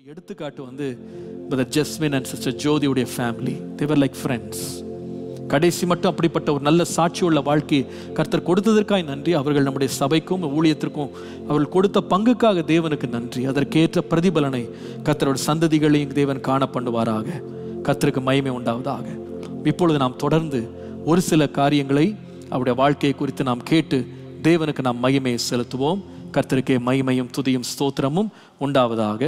எடுத்துக்காட்டு வந்து brother Jasmine and sister ஜோதியுடைய ஃபேமிலி தேவர் லைக் ஃப்ரெண்ட்ஸ் கடைசி மட்டும் அப்படிப்பட்ட ஒரு நல்ல சாட்சியுள்ள வாழ்க்கை கர்த்தர் கொடுத்ததற்காய் நன்றி அவர்கள் நம்முடைய சபைக்கும் ஊழியத்திற்கும் அவர்கள் கொடுத்த பங்குக்காக தேவனுக்கு நன்றி அதற்கேற்ற பிரதிபலனை கர்த்தரோட சந்ததிகளையும் தேவன் காண பண்ணுவாராக கர்த்தருக்கு மகிமை உண்டாவதாக இப்பொழுது நாம் தொடர்ந்து ஒரு சில காரியங்களை அவருடைய வாழ்க்கையை குறித்து நாம் கேட்டு தேவனுக்கு நாம் மகிமையை செலுத்துவோம் கர்த்தருக்கே மகிமையும் துதியும் ஸ்தோத்திரமும் உண்டாவதாக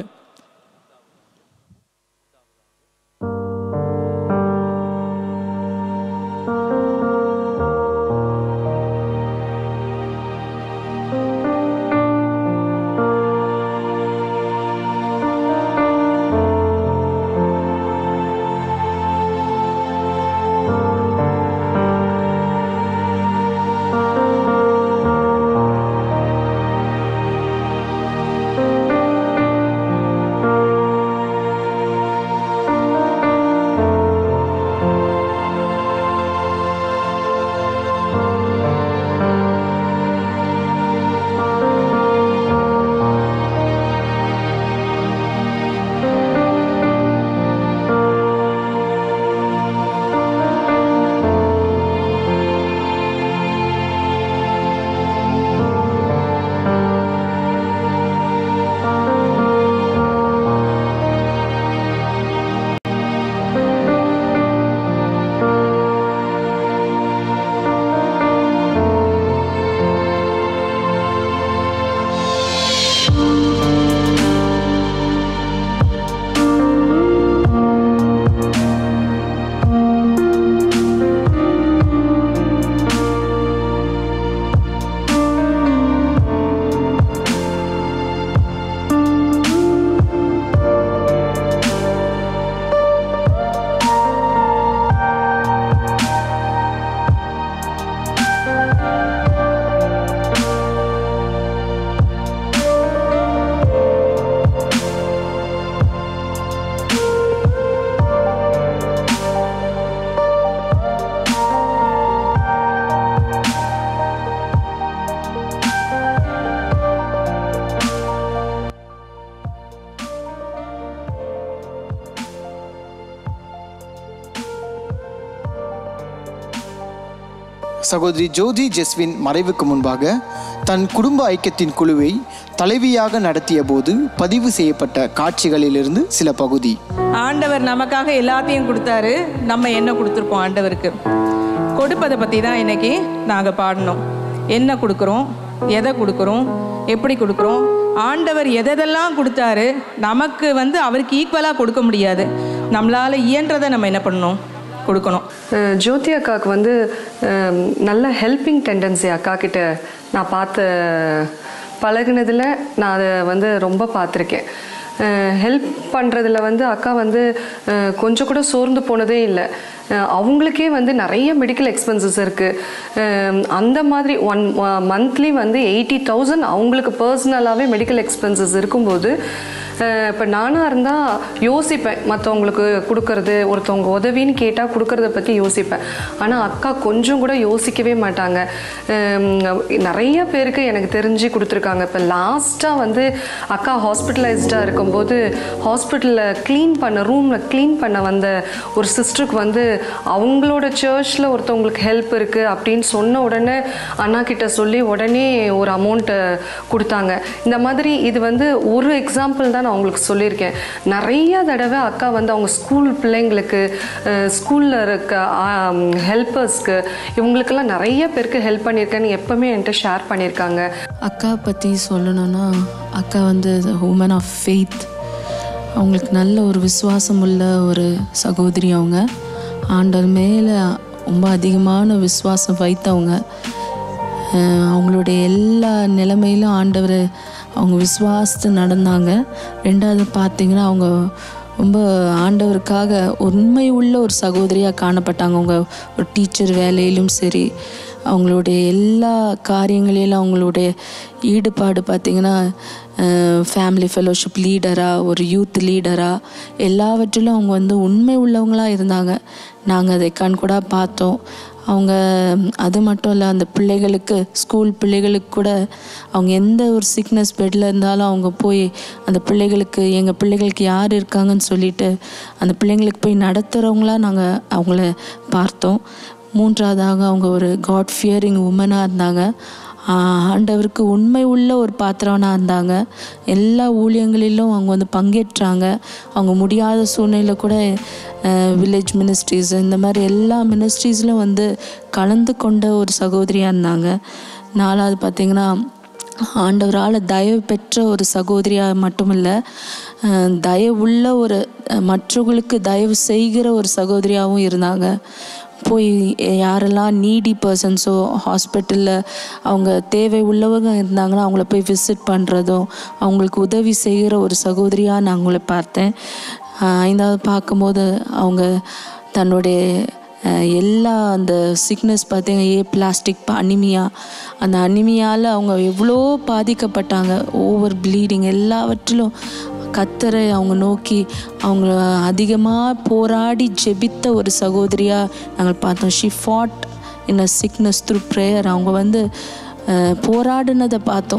சகோதரி ஜோதி ஜெஸ்வின் மறைவுக்கு முன்பாக தன் குடும்ப ஐக்கியத்தின் குழுவை தலைவியாக நடத்திய போது பதிவு செய்யப்பட்ட காட்சிகளிலிருந்து சில பகுதி ஆண்டவர் நமக்காக எல்லாத்தையும் கொடுத்தாரு நம்ம என்ன கொடுத்துருப்போம் ஆண்டவருக்கு கொடுப்பதை பற்றி தான் இன்னைக்கு நாங்கள் பாடினோம் என்ன கொடுக்குறோம் எதை கொடுக்குறோம் எப்படி கொடுக்குறோம் ஆண்டவர் எதெல்லாம் கொடுத்தாரு நமக்கு வந்து அவருக்கு ஈக்குவலாக கொடுக்க முடியாது நம்மளால் இயன்றதை நம்ம என்ன பண்ணணும் கொடுக்கணும் அஹ் ஜோதி அக்காவுக்கு வந்து அஹ், நல்ல ஹெல்பிங் டெண்டன்சி அக்கா கிட்ட நான் பார்த்த பழகுனதுல நான் அதை வந்து ரொம்ப பார்த்துருக்கேன் ஹெல்ப் பண்ணுறதுல வந்து அக்கா வந்து அஹ், கொஞ்சம் கூட சோர்ந்து போனதே இல்லை அஹ், அவங்களுக்கே வந்து நிறைய மெடிக்கல் எக்ஸ்பென்சஸ் இருக்குது அந்த மாதிரி ஒன் மந்த்லி வந்து எயிட்டி தௌசண்ட் அவங்களுக்கு பர்சனலாகவே மெடிக்கல் எக்ஸ்பென்சஸ் இருக்கும்போது இப்போ நானாக இருந்தால் யோசிப்பேன் மற்றவங்களுக்கு கொடுக்கறது ஒருத்தவங்க உதவின்னு கேட்டால் கொடுக்கறத பற்றி யோசிப்பேன் ஆனால் அக்கா கொஞ்சம் கூட யோசிக்கவே மாட்டாங்க ஹம், நிறைய பேருக்கு எனக்கு தெரிஞ்சு கொடுத்துருக்காங்க இப்போ லாஸ்ட்டாக வந்து அக்கா ஹாஸ்பிட்டலைஸ்டாக இருக்கும்போது ஹாஸ்பிட்டலில் க்ளீன் பண்ண ரூமில் க்ளீன் பண்ண வந்த ஒரு சிஸ்டருக்கு வந்து அவங்களோட சர்ச்சில் ஒருத்தவங்களுக்கு ஹெல்ப் இருக்குது அப்படின்னு சொன்ன உடனே அண்ணா கிட்ட சொல்லி உடனே ஒரு அமௌண்ட்டை கொடுத்தாங்க இந்த மாதிரி இது வந்து ஒரு எக்ஸாம்பிள் தான் நான் உங்களுக்கு சொல்லியிருக்கேன் நிறைய தடவை அக்கா வந்து அவங்க ஸ்கூல் பிள்ளைங்களுக்கு ஸ்கூலில் இருக்க ஹெல்ப்பர்ஸ்க்கு இவங்களுக்கெல்லாம் நிறைய பேருக்கு ஹெல்ப் பண்ணியிருக்கேன்னு எப்பவுமே என்கிட்ட ஷேர் பண்ணியிருக்காங்க அக்கா பற்றி சொல்லணும்னா அக்கா வந்து உமன் ஆஃப் ஃபெய்த் அவங்களுக்கு நல்ல ஒரு விசுவாசம் உள்ள ஒரு சகோதரி அவங்க ஆண்டவர் மேலே ரொம்ப அதிகமான விசுவாசம் வைத்தவங்க அஹ் அவங்களுடைய எல்லா நிலைமையிலும் ஆண்டவர் அவங்க விசுவாசத்து நடந்தாங்க ரெண்டாவது பார்த்தீங்கன்னா அவங்க ரொம்ப ஆண்டவருக்காக உண்மை உள்ள ஒரு சகோதரியாக காணப்பட்டாங்க அவங்க ஒரு டீச்சர் வேலையிலும் சரி அவங்களுடைய எல்லா காரியங்களிலும் அவங்களுடைய ஈடுபாடு பார்த்திங்கன்னா ஃபேமிலி ஃபெலோஷிப் லீடராக ஒரு யூத் லீடராக எல்லாவற்றிலும் அவங்க வந்து உண்மை உள்ளவங்களாக இருந்தாங்க நாங்கள் அதை கண் கூட பார்த்தோம் அவங்க அது மட்டும் இல்லை அந்த பிள்ளைகளுக்கு ஸ்கூல் பிள்ளைகளுக்கு கூட அவங்க எந்த ஒரு சிக்னஸ் பெட்டில் இருந்தாலும் அவங்க போய் அந்த பிள்ளைகளுக்கு எங்கள் பிள்ளைகளுக்கு யார் இருக்காங்கன்னு சொல்லிட்டு அந்த பிள்ளைங்களுக்கு போய் நடத்துகிறவங்களா நாங்கள் அவங்கள பார்த்தோம் மூன்றாவதாக அவங்க ஒரு காட் ஃபியரிங் உமனாக இருந்தாங்க ஆஹ் ஆண்டவருக்கு உண்மை உள்ள ஒரு பாத்திரவனாக இருந்தாங்க எல்லா ஊழியங்களிலும் அவங்க வந்து பங்கேற்றாங்க அவங்க முடியாத சூழ்நிலையில் கூட வில்லேஜ் மினிஸ்ட்ரீஸ் இந்த மாதிரி எல்லா மினிஸ்ட்ரீஸ்லையும் வந்து கலந்து கொண்ட ஒரு சகோதரியாக இருந்தாங்க நாலாவது பார்த்திங்கன்னா ஆண்டவரால் தயவு பெற்ற ஒரு சகோதரியாக மட்டுமில்லை அஹ் தயவுள்ள ஒரு அஹ் மற்றவர்களுக்கு தயவு செய்கிற ஒரு சகோதரியாகவும் இருந்தாங்க போய் யாரெல்லாம் நீடி பர்சன்ஸோ ஹாஸ்பிட்டலில் அவங்க தேவை உள்ளவங்க இருந்தாங்கன்னா அவங்கள போய் விசிட் பண்ணுறதும் அவங்களுக்கு உதவி செய்கிற ஒரு சகோதரியாக நான் அவங்கள பார்த்தேன் ஆஹ் ஐந்தாவது பார்க்கும்போது அவங்க தன்னுடைய அஹ் எல்லா அந்த சிக்னஸ் பார்த்தீங்க ஏ பிளாஸ்டிக் அனிமியா அந்த அனிமியால் அவங்க எவ்வளோ பாதிக்கப்பட்டாங்க ஓவர் ப்ளீடிங் எல்லாவற்றிலும் கத்தரை அவங்க நோக்கி அவங்க அதிகமாக போராடி ஜெபித்த ஒரு சகோதரியாக நாங்கள் பார்த்தோம் she fought in a sickness through prayer அவங்க வந்து அஹ், போராடினதை பார்த்தோம்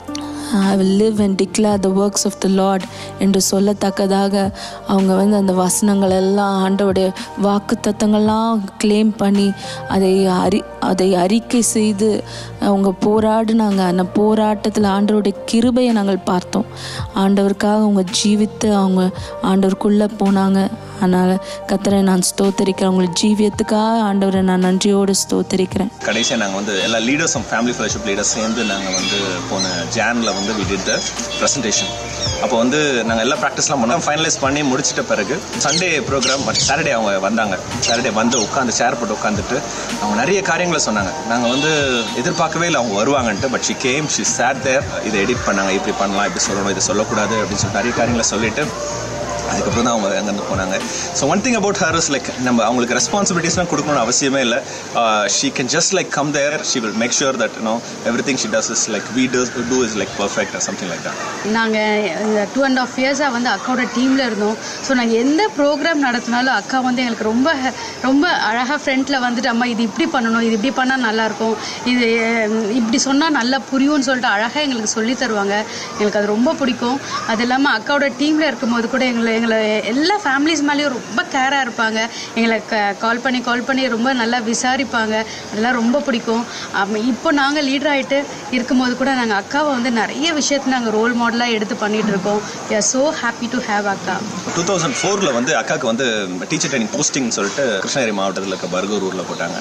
I will live and declare the works of the Lord என்று சொல்லத்தக்கதாக அவங்க வந்து அந்த வசனங்கள் எல்லாம் ஆண்டவுடைய வாக்கு தத்தங்கள்லாம் கிளைம் பண்ணி அதை அறி அதை அறிக்கை செய்து அவங்க போராடினாங்க அந்த போராட்டத்தில் ஆண்டவருடைய கிருபையை நாங்கள் பார்த்தோம் ஆண்டவருக்காக அவங்க ஜீவித்து அவங்க ஆண்டவருக்குள்ளே போனாங்க அதனால் கத்தரை நான் ஸ்தோத்தரிக்கிறேன் அவங்களுக்கு ஜீவியத்துக்காக ஆண்டவரை நான் நன்றியோடு ஸ்தோத்தரிக்கிறேன் கடைசியாக நாங்கள் வந்து எல்லா லீடர்ஸும் ஃபேமிலி ஃபெலோஷிப் லீடர்ஸ் சேர்ந்து நாங்கள் வந்து போன ஜானில் வந்து வி டிட் த ப்ரெசன்டேஷன் அப்போ வந்து நாங்கள் எல்லா ப்ராக்டிஸ்லாம் பண்ணோம் ஃபைனலைஸ் பண்ணி முடிச்சிட்ட பிறகு சண்டே ப்ரோக்ராம் பட் சாட்டர்டே அவங்க வந்தாங்க சாட்டர்டே வந்து உட்காந்து சேர் போட்டு உட்காந்துட்டு அவங்க நிறைய காரியங்களை சொன்னாங்க நாங்கள் வந்து எதிர்பார்க்கவே இல்லை அவங்க வருவாங்கன்ட்டு but she came she said there இதை எடிட் பண்ணாங்க இப்படி பண்ணலாம் இப்படி சொல்லணும் இதை சொல்லக்கூடாது அப்படின்னு சொல்லிட்டு நிறைய காரியங்களை சொல்லிட்டு அதுக்கப்புறம் தான் அவங்க அங்கேருந்து போனாங்க so one thing about her is like நம்ம அவங்களுக்கு ரெஸ்பான்சிபிலிட்டிஸ்லாம் கொடுக்கணும்னு அவசியமே இல்லை she can just like come there she will make sure that no everything she does is like we does do is like perfect something like that நாங்கள் இந்த two and half இயர்ஸாக வந்து அக்காவோட டீமில் இருந்தோம் ஸோ நாங்கள் எந்த program நடத்தினாலும் அக்கா வந்து எங்களுக்கு ரொம்ப ரொம்ப அழகாக ஃப்ரண்ட்டில் வந்துட்டு அம்மா இது இப்படி பண்ணணும் இது இப்படி பண்ணால் நல்லாயிருக்கும் இது அஹ், இப்படி சொன்னால் நல்லா புரியும்னு சொல்லிட்டு அழகாக எங்களுக்கு சொல்லி தருவாங்க எங்களுக்கு அது ரொம்ப பிடிக்கும் அது இல்லாமல் அக்காவோட டீமில் இருக்கும்போது கூட எங்களை எங்களை எல்லா ஃபேமிலிஸ் மேலேயும் ரொம்ப கேராக இருப்பாங்க எங்களை கால் பண்ணி கால் பண்ணி ரொம்ப நல்லா விசாரிப்பாங்க அதெல்லாம் ரொம்ப பிடிக்கும் அப்ப இப்போ நாங்கள் லீடர் ஆகிட்டு இருக்கும்போது கூட நாங்கள் அக்காவை வந்து நிறைய விஷயத்தை நாங்கள் ரோல் மாடலாக எடுத்து பண்ணிட்டு இருக்கோம் we are so happy to have அக்கா டூ தௌசண்ட் ஃபோரில் வந்து அக்காவுக்கு வந்து டீச்சர் ட்ரைனிங் போஸ்டிங் சொல்லிட்டு கிருஷ்ணகிரி மாவட்டத்தில் இருக்க பர்கூர் ஊரில் போட்டாங்க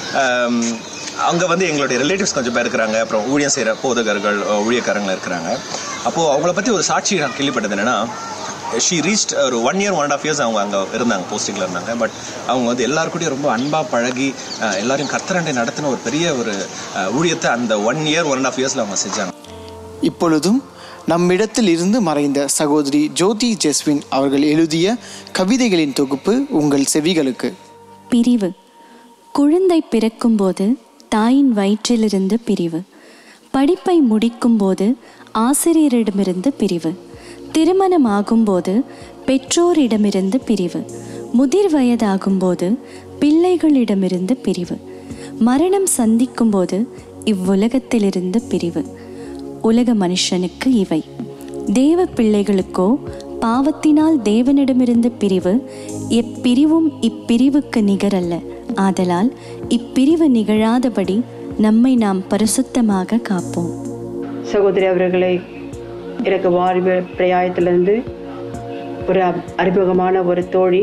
அங்கே வந்து எங்களுடைய ரிலேட்டிவ்ஸ் கொஞ்சம் பேர் இருக்கிறாங்க அப்புறம் ஊழியம் செய்கிற போதகர்கள் அஹ், ஊழியக்காரங்க இருக்கிறாங்க அப்போது அவங்கள பற்றி ஒரு சாட்சி நான் கேள்விப்பட்டது என்னென்னா ஷீ ரீச்ட் ஒரு one year one and half years அவங்க அங்கே இருந்தாங்க போஸ்டிங்கில் இருந்தாங்க பட் அவங்க வந்து எல்லாருக்கூடயும் ரொம்ப அன்பாக பழகி அஹ், எல்லாரையும் கத்தரண்டை நடத்தின ஒரு பெரிய ஒரு அஹ், ஊழியத்தை அந்த one year one and half இயர்ஸில் அவங்க செஞ்சாங்க இப்பொழுதும் நம்மிடத்தில் இருந்து மறைந்த சகோதரி ஜோதி ஜெஸ்வின் அவர்கள் எழுதிய கவிதைகளின் தொகுப்பு உங்கள் செவிகளுக்கு பிரிவு குழந்தை பிறக்கும்போது தாயின் வயிற்றிலிருந்து பிரிவு படிப்பை முடிக்கும்போது ஆசிரியரிடமிருந்து பிரிவு திருமணம் ஆகும்போது பெற்றோரிடமிருந்து பிரிவு முதிர் வயதாகும்போது பிள்ளைகளிடமிருந்து பிரிவு மரணம் சந்திக்கும்போது இவ்வுலகத்திலிருந்து பிரிவு உலக மனுஷனுக்கு இவை தேவ பிள்ளைகளுக்கோ பாவத்தினால் தேவனிடமிருந்து பிரிவு எப்பிரிவும் இப்பிரிவுக்கு நிகரல்ல ஆதலால் இப்பிரிவு நிகழாதபடி நம்மை நாம் பரிசுத்தமாக காப்போம் சகோதரி அவர்களை எனக்கு வாலிப பிரயாயத்திலிருந்து ஒரு அப்- அறிமுகமான ஒரு தோழி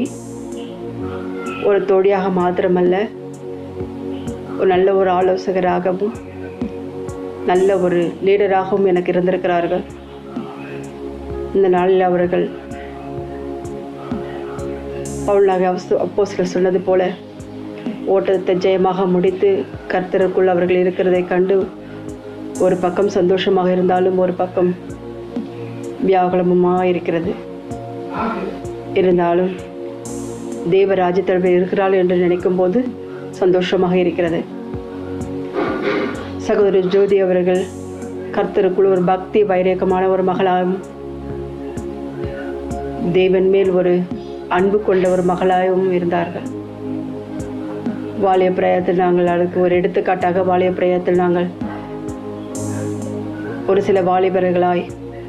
ஒரு தோழியாக மாத்திரமல்ல ஒரு நல்ல ஒரு ஆலோசகராகவும் நல்ல ஒரு லீடராகவும் எனக்கு இருந்திருக்கிறார்கள் இந்த நாளில் அவர்கள் பவுலாக அப்போ சொன்னது போல ஓட்டத்தை ஜெயமாக முடித்து கர்த்தருக்குள் அவர்கள் இருக்கிறதை கண்டு ஒரு பக்கம் சந்தோஷமாக இருந்தாலும் ஒரு பக்கம் வியாகுலமுமாக இருக்கிறது இருந்தாலும் தேவ ராஜ்யத்தில் இருக்கிறாள் என்று நினைக்கும் போது சந்தோஷமாக இருக்கிறது சகோதரி ஜோதி அவர்கள் கர்த்தருக்குள் ஒரு பக்தி வைரேகமான ஒரு மகளாகவும் தேவன் மேல் ஒரு அன்பு கொண்ட ஒரு மகளாகவும் இருந்தார்கள் வாலிய பிரயத்தில் நாங்கள் அதுக்கு ஒரு எடுத்துக்காட்டாக வாலிய பிரயத்தில் நாங்கள் ஒரு சில வாலிபர்களாய்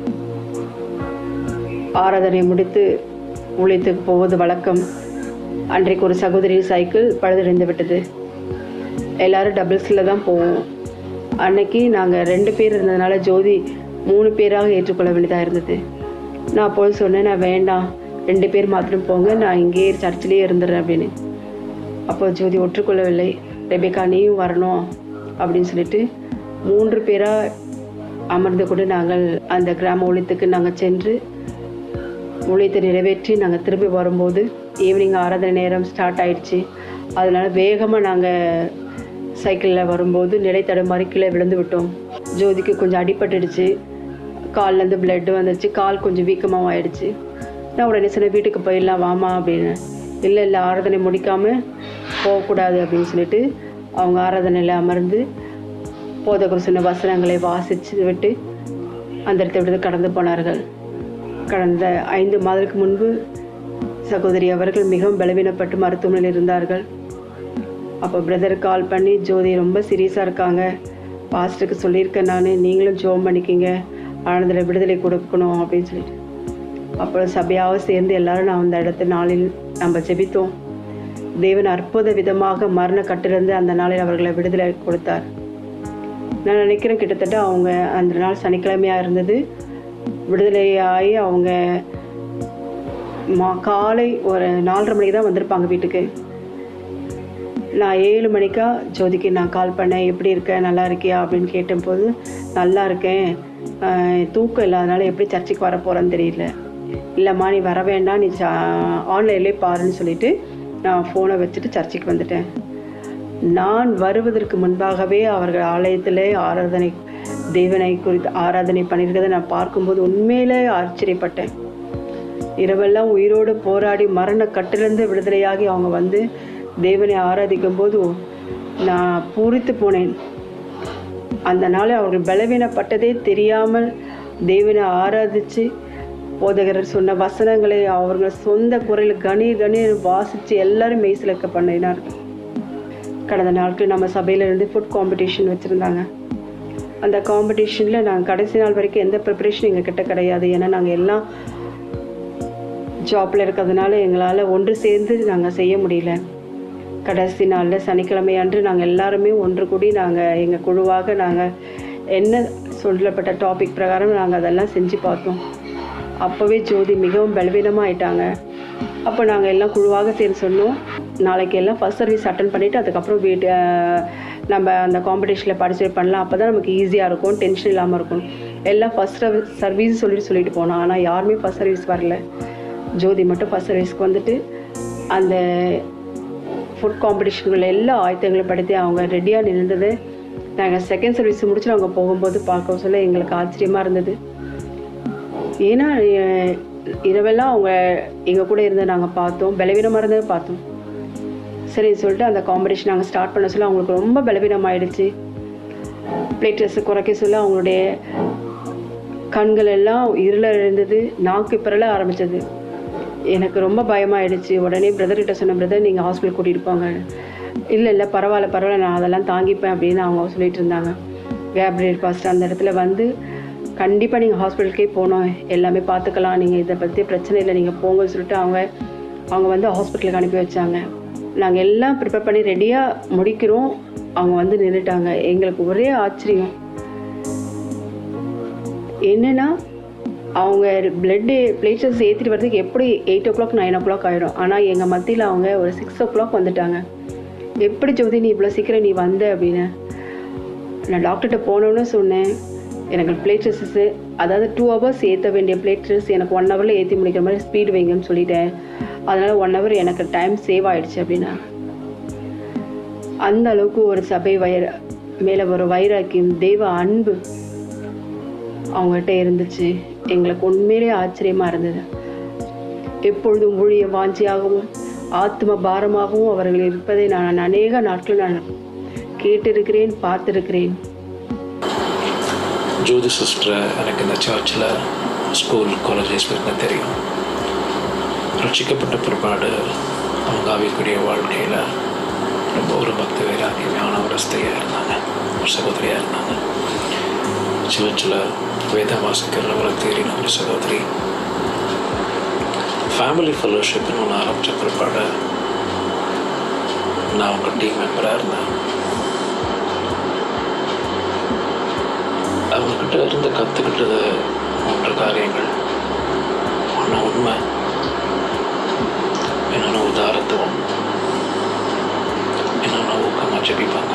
ஆராதனை முடித்து ஊழியத்துக்கு போவது வழக்கம் அன்றைக்கு ஒரு சகோதரி சைக்கிள் பழுதடைந்து விட்டது எல்லாரும் டபுள்ஸில் தான் போவோம் அன்னைக்கு நாங்கள் ரெண்டு பேர் இருந்ததுனால ஜோதி மூணு பேராக ஏற்றுக்கொள்ள வேண்டியதாக இருந்தது நான் அப்போது சொன்னேன் நான் வேண்டாம் ரெண்டு பேர் மாத்திரம் போங்க நான் இங்கேயே சர்ச்சிலேயே இருந்துடுறேன் அப்படின்னு அப்போ ஜோதி ஒற்றுக்கொள்ளவில்லை ரெபேக்கா நீயும் வரணும் அப்படின்னு சொல்லிட்டு மூன்று பேராக அமர்ந்து கொண்டு நாங்கள் அந்த கிராம ஊழியத்துக்கு நாங்கள் சென்று ஊழியத்தை நிறைவேற்றி நாங்கள் திரும்பி வரும்போது ஈவினிங் ஆராதனை நேரம் ஸ்டார்ட் ஆயிடுச்சு அதனால வேகமாக நாங்கள் சைக்கிளில் வரும்போது நிலை தடுமாறி கீழே விழுந்து விட்டோம் ஜோதிக்கு கொஞ்சம் அடிபட்டுடுச்சு கால்லேருந்து பிளட் வந்துடுச்சு கால் கொஞ்சம் வீக்கமாகவும் ஆயிடுச்சு நான் உடனே சொன்னேன் வீட்டுக்கு போயிடலாம் வாமா அப்படின்னு இல்லை இல்லை ஆராதனை முடிக்காமல் போகக்கூடாது அப்படின்னு சொல்லிட்டு அவங்க ஆராதனையில் அமர்ந்து போதகர் சொன்ன வசனங்களை வாசித்து விட்டு அந்த இடத்தை விட்டு கடந்து போனார்கள் கடந்த ஐந்து மாதத்துக்கு முன்பு சகோதரி அவர்கள் மிகவும் பலவீனப்பட்டு மருத்துவமனையில் இருந்தார்கள் அப்போ பிரதர் கால் பண்ணி ஜோதி ரொம்ப சீரியஸாக இருக்காங்க பாஸ்டருக்கு சொல்லியிருக்கேன் நான் நீங்களும் ஜோம் பண்ணிக்கிங்க ஆனந்தில் விடுதலை கொடுக்கணும் அப்படின்னு சொல்லிட்டு அப்புறம் சபையாக சேர்ந்து எல்லாரும் நான் அந்த இடத்து நாளில் நம்ம ஜெபித்தோம் தேவன் அற்புத விதமாக மரண கட்டிலிருந்து அந்த நாளில் அவர்களை விடுதலை கொடுத்தார் நான் நினைக்கிறேன் கிட்டத்தட்ட அவங்க அந்த நாள் சனிக்கிழமையாக இருந்தது விடுதலையாகி அவங்க மா காலை ஒரு நாலரை மணிக்கு தான் வந்திருப்பாங்க வீட்டுக்கு நான் ஏழு மணிக்கா ஜோதிக்கு நான் கால் பண்ணேன் எப்படி இருக்க நல்லா இருக்கியா அப்படின்னு கேட்டபோது நல்லா இருக்கேன் ஆஹ் தூக்கம் இல்லாதனால எப்படி சர்ச்சுக்கு வர போகிறேன்னு தெரியல இல்லைம்மா நீ வர வேண்டாம் நீ ஆன்லைன்லேயே பாருன்னு சொல்லிட்டு நான் ஃபோனை வச்சுட்டு சர்ச்சுக்கு வந்துட்டேன் நான் வருவதற்கு முன்பாகவே அவர்கள் ஆலயத்தில் ஆராதனை தேவனை குறித்து ஆராதனை பண்ணியிருக்கிறத நான் பார்க்கும்போது உண்மையிலே ஆச்சரியப்பட்டேன் இரவெல்லாம் உயிரோடு போராடி மரண கட்டிலிருந்து விடுதலையாகி அவங்க வந்து தேவனை ஆராதிக்கும் போது நான் பூரித்து போனேன் அந்த நாள் அவர்கள் பலவீனப்பட்டதே தெரியாமல் தேவனை ஆராதித்து போதகர் சொன்ன வசனங்களை அவர்கள் சொந்த குரலில் கணி கணி வாசித்து எல்லாரும் மெய்சிலக்க பண்ணினார்கள் கடந்த நாட்கள் நம்ம சபையில இருந்து ஃபுட் காம்படிஷன் வச்சுருந்தாங்க அந்த காம்படிஷனில் நாங்கள் கடைசி நாள் வரைக்கும் எந்த ப்ரிப்பரேஷன் எங்கள் கிட்ட கிடையாது ஏன்னா நாங்கள் எல்லாம் ஜாப்பில் இருக்கிறதுனால எங்களால் ஒன்று சேர்ந்து நாங்கள் செய்ய முடியல கடைசி நாளில் சனிக்கிழமை அன்று நாங்கள் எல்லாருமே ஒன்று கூடி நாங்கள் எங்கள் குழுவாக நாங்கள் என்ன சொல்லப்பட்ட டாபிக் பிரகாரம் நாங்கள் அதெல்லாம் செஞ்சு பார்த்தோம் அப்போவே ஜோதி மிகவும் பலவீனமாக ஆயிட்டாங்க அப்போ நாங்கள் எல்லாம் குழுவாக சேர்ந்து சொன்னோம் நாளைக்கு எல்லாம் ஃபஸ்ட் சர்வீஸ் அட்டன் பண்ணிவிட்டு அதுக்கப்புறம் வீட்டு அஹ், நம்ம அந்த காம்படிஷனில் பார்ட்டிசிபேட் பண்ணலாம் அப்போ தான் நமக்கு ஈஸியாக இருக்கும் டென்ஷன் இல்லாமல் இருக்கும் எல்லாம் ஃபஸ்ட் சர்வீஸ் சொல்லிட்டு சொல்லிட்டு போனோம் ஆனால் யாருமே ஃபஸ்ட் சர்வீஸ் வரல ஜோதி மட்டும் ஃபஸ்ட் சர்வீஸ்க்கு வந்துட்டு அந்த ஃபுட் காம்படிஷன்கள் எல்லா ஆயத்தங்களும் படுத்தி அவங்க ரெடியாக நின்றது நாங்கள் செகண்ட் சர்வீஸ் முடிச்சு அவங்க போகும்போது பார்க்க சொல்ல எங்களுக்கு ஆச்சரியமாக இருந்தது ஏன்னா அஹ், இரவெல்லாம் அவங்க எங்கள் கூட இருந்து நாங்கள் பார்த்தோம் பலவீனமாக இருந்ததை பார்த்தோம் சரின்னு சொல்லிட்டு அந்த காம்படிஷன் நாங்கள் ஸ்டார்ட் பண்ண சொல்ல அவங்களுக்கு ரொம்ப பலவீனம் ஆயிடுச்சு பிளேட்டஸை குறைக்க சொல்ல அவங்களுடைய கண்கள் எல்லாம் இருள இருந்தது நாக்கு பிறல ஆரம்பிச்சது எனக்கு ரொம்ப பயமாயிடுச்சு உடனே பிரதர் கிட்ட சொன்ன பிரதர் நீங்கள் ஹாஸ்பிட்டல் கூட்டிகிட்டு போங்க இல்லை இல்லை பரவாயில்ல பரவாயில்ல நான் அதெல்லாம் தாங்கிப்பேன் அப்படின்னு அவங்க சொல்லிட்டு இருந்தாங்க கேப்ரியல் பாஸ்டர் அந்த இடத்துல வந்து கண்டிப்பாக நீங்கள் ஹாஸ்பிட்டலுக்கே போகணும் எல்லாமே பார்த்துக்கலாம் நீங்கள் இதை பற்றி பிரச்சனை இல்லை நீங்கள் போங்கன்னு சொல்லிட்டு அவங்க அவங்க வந்து ஹாஸ்பிட்டலுக்கு அனுப்பி வச்சாங்க நாங்கள் எல்லாம் ப்ரிப்பேர் பண்ணி ரெடியாக முடிக்கிறோம் அவங்க வந்து நின்றுட்டாங்க எங்களுக்கு ஒரே ஆச்சரியம் என்னன்னா அவங்க பிளட்டு பிளேட்லெட்ஸ் ஏற்றிட்டு வரதுக்கு எப்படி eight o'clock nine o'clock ஆகிடும் ஆனால் எங்கள் மத்தியில் அவங்க ஒரு சிக்ஸ் ஓ கிளாக் வந்துட்டாங்க எப்படி ஜோதி நீ இவ்வளோ சீக்கிரம் நீ வந்த அப்படின்னு நான் டாக்டர்கிட்ட போனோன்னு சொன்னேன் எனக்கு பிளேட்லெட்ஸு அதாவது டூ ஹவர்ஸ் ஏற்ற வேண்டிய பிளேட்லெட்ஸ் எனக்கு ஒன் ஹவரில் ஏற்றி முடிக்கிற மாதிரி ஸ்பீடு வைங்கன்னு சொல்லிட்டேன் அதனால் ஒன் ஹவர் எனக்கு டைம் சேவ் ஆயிடுச்சு அப்படின்னா அந்த அளவுக்கு ஒரு சபை வயிற மேலே ஒரு வைராக்கியம் தெய்வ அன்பு அவங்ககிட்ட இருந்துச்சு எங்களுக்கு உண்மையிலே ஆச்சரியமாக இருந்தது எப்பொழுதும் ஊழிய வாஞ்சியாகவும் ஆத்ம பாரமாகவும் அவர்கள் இருப்பதை நான் அநேக நாட்கள் நான் கேட்டிருக்கிறேன் பார்த்திருக்கிறேன் ஜோதி சிஸ்டரை எனக்கு இந்த சர்ச்சில் ஸ்கூல் காலேஜஸ் பற்றி தெரியும் ரட்சிக்கப்பட்ட பிற்பாடு அவங்க ஆவிக்குரிய வாழ்க்கையில் ரொம்ப ஒரு பக்தி வைராக்கியமான ஒரு ஸ்திரியாக இருந்தாங்க ஒரு சகோதரியாக இருந்தாங்க சர்ச்சில் வேதம் வாசிக்கிற ஒரு தேறின ஒரு சகோதரி ஃபேமிலி ஃபெலோஷிப்னு ஒன்று ஆரம்பித்த பிற்பாடு நான் அவங்க டீம் மெம்பராக இருந்தேன் அவங்கக்கிட்ட இருந்து கற்றுக்கிட்டது மூன்று காரியங்கள் ஒன்று உண்மை இன்னொன்று உதாரத்துவம் இன்னொன்று ஊக்கமாக ஜெபிப்பாங்க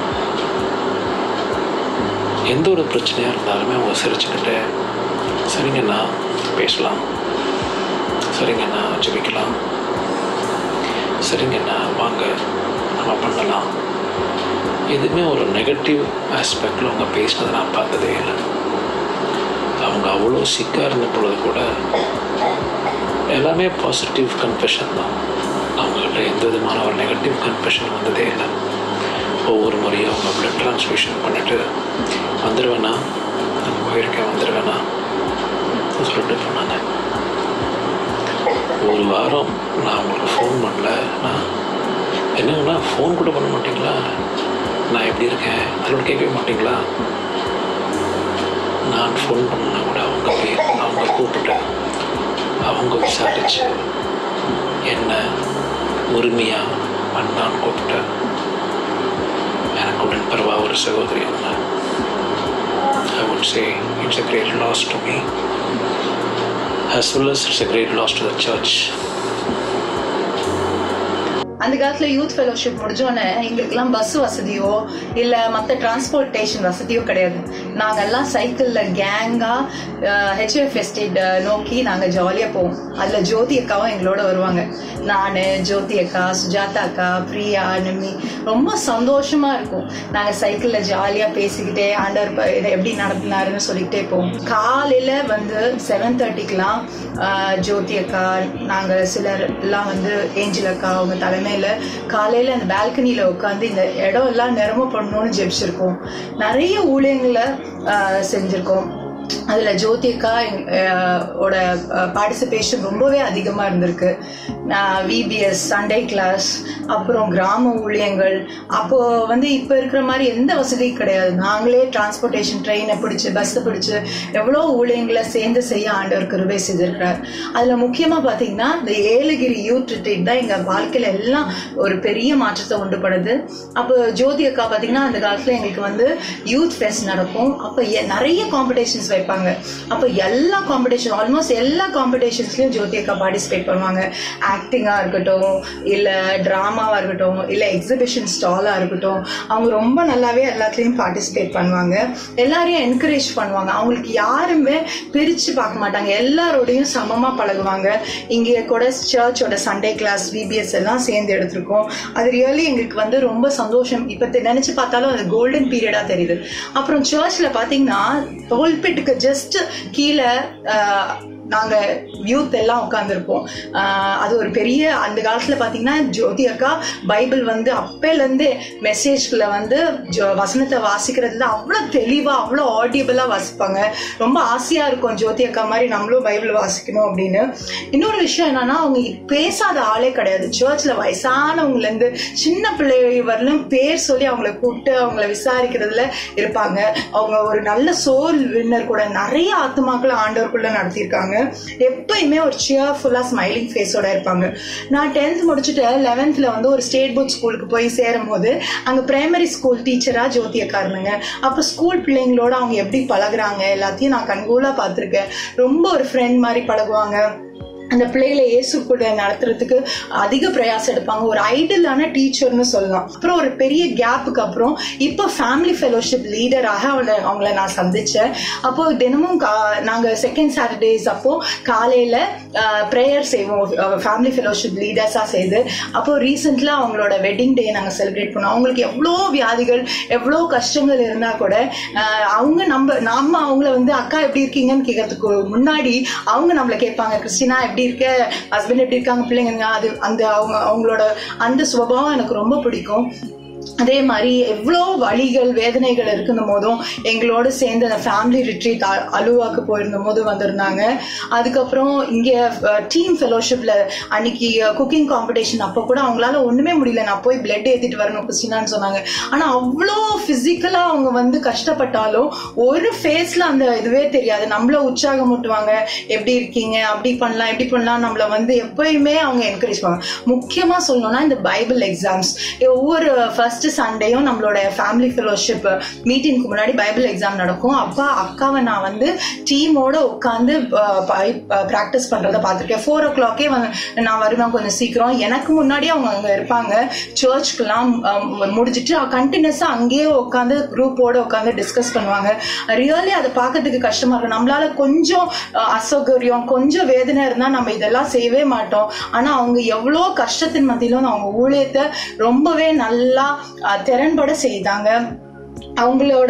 எந்த ஒரு பிரச்சனையாக இருந்தாலுமே அவங்க சிரிச்சுக்கிட்டு சரிங்கண்ணா பேசலாம் சரிங்கண்ணா ஜெபிக்கலாம் சரிங்கண்ணா வாங்க நம்ம பண்ணலாம் எதுவுமே ஒரு நெகட்டிவ் ஆஸ்பெக்டில் அவங்க பேசினதை நான் பார்த்ததே இல்லை அவங்க அவ்வளோ சிக்காக இருந்த பொழுது கூட எல்லாமே பாசிட்டிவ் கன்ஃபெஷன் தான் அவங்ககிட்ட எந்த விதமான ஒரு நெகட்டிவ் கன்ஃபெஷன் வந்ததே இல்லை ஒவ்வொரு முறையும் அவங்க ப்ளட் ட்ரான்ஸ்மிஷன் பண்ணிவிட்டு வந்துடுவேண்ணா நான் போயிருக்கேன் வந்துடுவேண்ணா சொல்லிட்டு போனாங்க ஒரு வாரம் நான் உங்களுக்கு ஃபோன் பண்ணல நான் என்னங்கண்ணா ஃபோன் கூட பண்ண மாட்டீங்களா நான் எப்படி இருக்கேன் அதோட கேட்கவே மாட்டீங்களா நான் ஃபோன் பண்ணா கூட அவங்க பேர் அவங்க கூப்பிட்டு அவங்க விசாரிச்சு என்ன உரிமையாக அண்ணான்னு கூப்பிட்டு எனக்கு உடன்பிறவா ஒரு சகோதரி அவங்க I would say it's a great loss to me as well as it's a great loss to the church. அந்த காலத்துல யூத் ஃபெலோஷிப் முடிஞ்சோடனே எங்களுக்கெல்லாம் பஸ் வசதியோ இல்ல மத்த டிரான்ஸ்போர்ட்டேஷன் வசதியோ கிடையாது நாங்க எல்லாம் சைக்கிள்ல கேங்கா ஹெச்எஃப் எஸ்டேட் நோக்கி நாங்க ஜாலியா போவோம் அதுல ஜோதி அக்காவும் எங்களோட வருவாங்க நானு ஜோதி அக்கா சுஜாதா அக்கா பிரியா நிம்மி ரொம்ப சந்தோஷமா இருக்கும் நாங்க சைக்கிள்ல ஜாலியா பேசிக்கிட்டே ஆண்டவர் ப- இதை எப்படி நடத்தினாருன்னு சொல்லிக்கிட்டே போவோம் காலையில வந்து செவன் தேர்ட்டிக்கெல்லாம் ஜோதி அக்கா நாங்க சிலர் எல்லாம் வந்து ஏஞ்சல் அக்கா அவங்க தலைமையில காலையில அந்த பால்கனியில உட்காந்து இந்த இடம் எல்லாம் நிரம்ப பண்ணணும்னு ஜெபிச்சிருக்கோம் நிறைய ஊழியங்களை ஆஹ், செஞ்சிருக்கோம் அதுல ஜோதி அக்கா எங்க- ஆஹ், ஓட பார்ட்டிசிபேஷன் ரொம்பவே அதிகமா இருந்திருக்கு நான் விபிஎஸ் சண்டே கிளாஸ் அப்புறம் கிராம ஊழியங்கள் அப்போ வந்து இப்ப இருக்கிற மாதிரி எந்த வசதியும் கிடையாது நாங்களே டிரான்ஸ்போர்ட்டேஷன் ட்ரெயினை பிடிச்சு பஸ்ஸை பிடிச்சு எவ்வளோ ஊழியங்களை சேர்ந்து செய்ய ஆண்டவர் கிருபை செய்திருக்கிறார் அதுல முக்கியமா பாத்தீங்கன்னா இந்த ஏலகிரி யூத் ரிட்ரீட் தான் எங்க வாழ்க்கையில எல்லாம் ஒரு பெரிய மாற்றத்தை உண்டு பண்ணுது அப்போ ஜோதி அக்கா பாத்தீங்கன்னா அந்த காலத்துல எங்களுக்கு வந்து யூத் ஃபெஸ்ட் நடக்கும் அப்ப எ- நிறைய காம்படிஷன்ஸ் வைப்பாங்க அப்ப எல்லா காம்படிஷன் ஆல்மோஸ்ட் எல்லா காம்படிஷன்ஸ்லயும் ஜோதி அக்கா பார்ட்டிசிபேட் பண்ணுவாங்க ஆக்டிங்கா இருக்கட்டும் இல்ல டிராமாவா இருக்கட்டும் இல்ல எக்ஸிபிஷன் ஸ்டாலா இருக்கட்டும் அவங்க ரொம்ப நல்லாவே எல்லாத்துலயும் பார்ட்டிசிபேட் பண்ணுவாங்க எல்லாரையும் என்கரேஜ் பண்ணுவாங்க அவங்களுக்கு யாருமே பிரிச்சு பார்க்க மாட்டாங்க எல்லாரோடையும் சமமா பழகுவாங்க இங்கே கூட சர்ச்சோட சண்டே கிளாஸ் விபிஎஸ் எல்லாம் சேர்ந்து எடுத்திருக்கோம் அது ரியலி எங்களுக்கு வந்து ரொம்ப சந்தோஷம் இப்ப தெ- நினைச்சு பார்த்தாலும் அது கோல்டன் பீரியடா தெரியுது அப்புறம் சர்ச்ல பாத்தீங்கன்னா தோல்பெட்டுக்கு ஜஸ்ட் கீழே ஆஹ், நாங்க யூத் எல்லாம் உட்காந்துருப்போம் அது ஒரு பெரிய அந்த காலத்துல பாத்தீங்கன்னா ஜோதி அக்கா பைபிள் வந்து அப்பையில இருந்தே மெசேஜ்ல வந்து ஜோ- வசனத்தை வாசிக்கிறதுல அவ்வளவு தெளிவா அவ்வளவு ஆடியபிளா வாசிப்பாங்க ரொம்ப ஆசையா இருக்கும் ஜோதி அக்கா மாதிரி நம்மளும் பைபிள் வாசிக்கணும் அப்படின்னு இன்னொரு விஷயம் என்னன்னா அவங்க பேசாத ஆளே கிடையாது சர்ச்ல வயசானவங்கல இருந்து சின்ன பிள்ளை வரலும் பேர் சொல்லி அவங்கள கூப்பிட்டு அவங்கள விசாரிக்கிறதுல இருப்பாங்க அவங்க ஒரு நல்ல சோல் வின்னர் கூட நிறைய ஆத்மாக்களை ஆண்டவருக்குள்ள நடத்தியிருக்காங்க எப்பயுமே ஒரு சியர்ஃபுல்லா ஸ்மைலிங் ஃபேஸோட இருப்பாங்க நான் டென்த் முடிச்சுட்டு லெவன்த்ல வந்து ஒரு ஸ்டேட் போர்ட் ஸ்கூலுக்கு போய் சேரும் போது அங்க பிரைமரி ஸ்கூல் டீச்சரா ஜோதி அக்கா இருந்தாங்க அப்ப ஸ்கூல் பிள்ளைங்களோட அவங்க எப்படி பழகுறாங்க எல்லாத்தையும் நான் கண்கூலா பார்த்திருக்கேன் ரொம்ப ஒரு ஃப்ரெண்ட் மாதிரி பழகுவாங்க அந்த பிள்ளைகளை இயேசு கூட நடத்துறதுக்கு அதிக பிரயாசம் எடுப்பாங்க ஒரு ஐடலான டீச்சர்னு சொல்லலாம் அப்புறம் ஒரு பெரிய கேப்புக்கு அப்புறம் இப்போ ஃபேமிலி ஃபெலோஷிப் லீடராக அவளை அவங்கள நான் சந்திச்சேன் அப்போ தினமும் கா- நாங்க செகண்ட் சாட்டர்டேஸ் அப்போ காலையில ப்ரேயர் செய்வோம் ஃபேமிலி ஃபெலோஷிப் லீடர்ஸாக செய்து அப்போ ரீசெண்ட்ல அவங்களோட வெட்டிங் டே நாங்க செலிப்ரேட் பண்ணோம் அவங்களுக்கு எவ்வளோ வியாதிகள் எவ்வளோ கஷ்டங்கள் இருந்தா கூட ஆஹ் அவங்க நம்ம நாம அவங்கள வந்து அக்கா எப்படி இருக்கீங்கன்னு கேட்கறதுக்கு முன்னாடி அவங்க நம்மள கேட்பாங்க கிறிஸ்டினா எப்படி இருக்க ஹஸ்பண்ட் எப்படி இருக்காங்க பிள்ளைங்க அது அந்த அவங்க அவங்களோட அந்த சுபாவம் எனக்கு ரொம்ப பிடிக்கும் அதே மாதிரி எவ்வளோ வழிகள் வேதனைகள் இருக்குந்த போதும் எங்களோட சேர்ந்து அந்த ஃபேமிலி ரிட்ரீட் அலுவாக்கு போயிருந்த போது வந்திருந்தாங்க அதுக்கப்புறம் இங்கே டீம் ஃபெலோஷிப்பில் அன்னைக்கு குக்கிங் காம்படிஷன் அப்போ கூட அவங்களால ஒன்றுமே முடியல நான் போய் பிளட் ஏற்றிட்டு வரணும் கிறிஸ்டினான்னு சொன்னாங்க ஆனால் அவ்வளோ ஃபிசிக்கலாக அவங்க வந்து கஷ்டப்பட்டாலும் ஒரு ஃபேஸில் அந்த இதுவே தெரியாது நம்மள உற்சாகம் ஊட்டுவாங்க எப்படி இருக்கீங்க அப்படி பண்ணலாம் எப்படி பண்ணலாம் நம்மள வந்து எப்பயுமே அவங்க என்கரேஜ் பண்ணுவாங்க முக்கியமாக சொல்லணும்னா இந்த பைபிள் எக்ஸாம்ஸ் ஒவ்வொரு ஃபர்ஸ்ட் சண்டேயும் நம்மளோட ஃபேமிலி ஃபெலோஷிப் மீட்டிங்க்கு முன்னாடி பைபிள் எக்ஸாம் நடக்கும் அப்பா அக்காவை நான் வந்து டீமோட உட்காந்து ப்ராக்டிஸ் பண்றத பார்த்துருக்கேன் ஃபோர் ஓ கிளாக்கே நான் வருவேன் கொஞ்சம் சீக்கிரம் எனக்கு முன்னாடி அவங்க அங்கே இருப்பாங்க சர்ச்க்கெல்லாம் முடிஞ்சிட்டு கண்டினியூஸா அங்கேயே உட்காந்து குரூப்போட உட்காந்து டிஸ்கஸ் பண்ணுவாங்க ரியலி அதை பார்க்கறதுக்கு கஷ்டமா இருக்கும் நம்மளால கொஞ்சம் அஹ், அசௌகரியம் கொஞ்சம் வேதனை இருந்தா நம்ம இதெல்லாம் செய்யவே மாட்டோம் ஆனா அவங்க எவ்வளோ கஷ்டத்தின் மத்தியிலும் அவங்க ஊழியத்தை ரொம்பவே நல்லா அஹ், திறன்பட செய்தாங்க அவங்களோட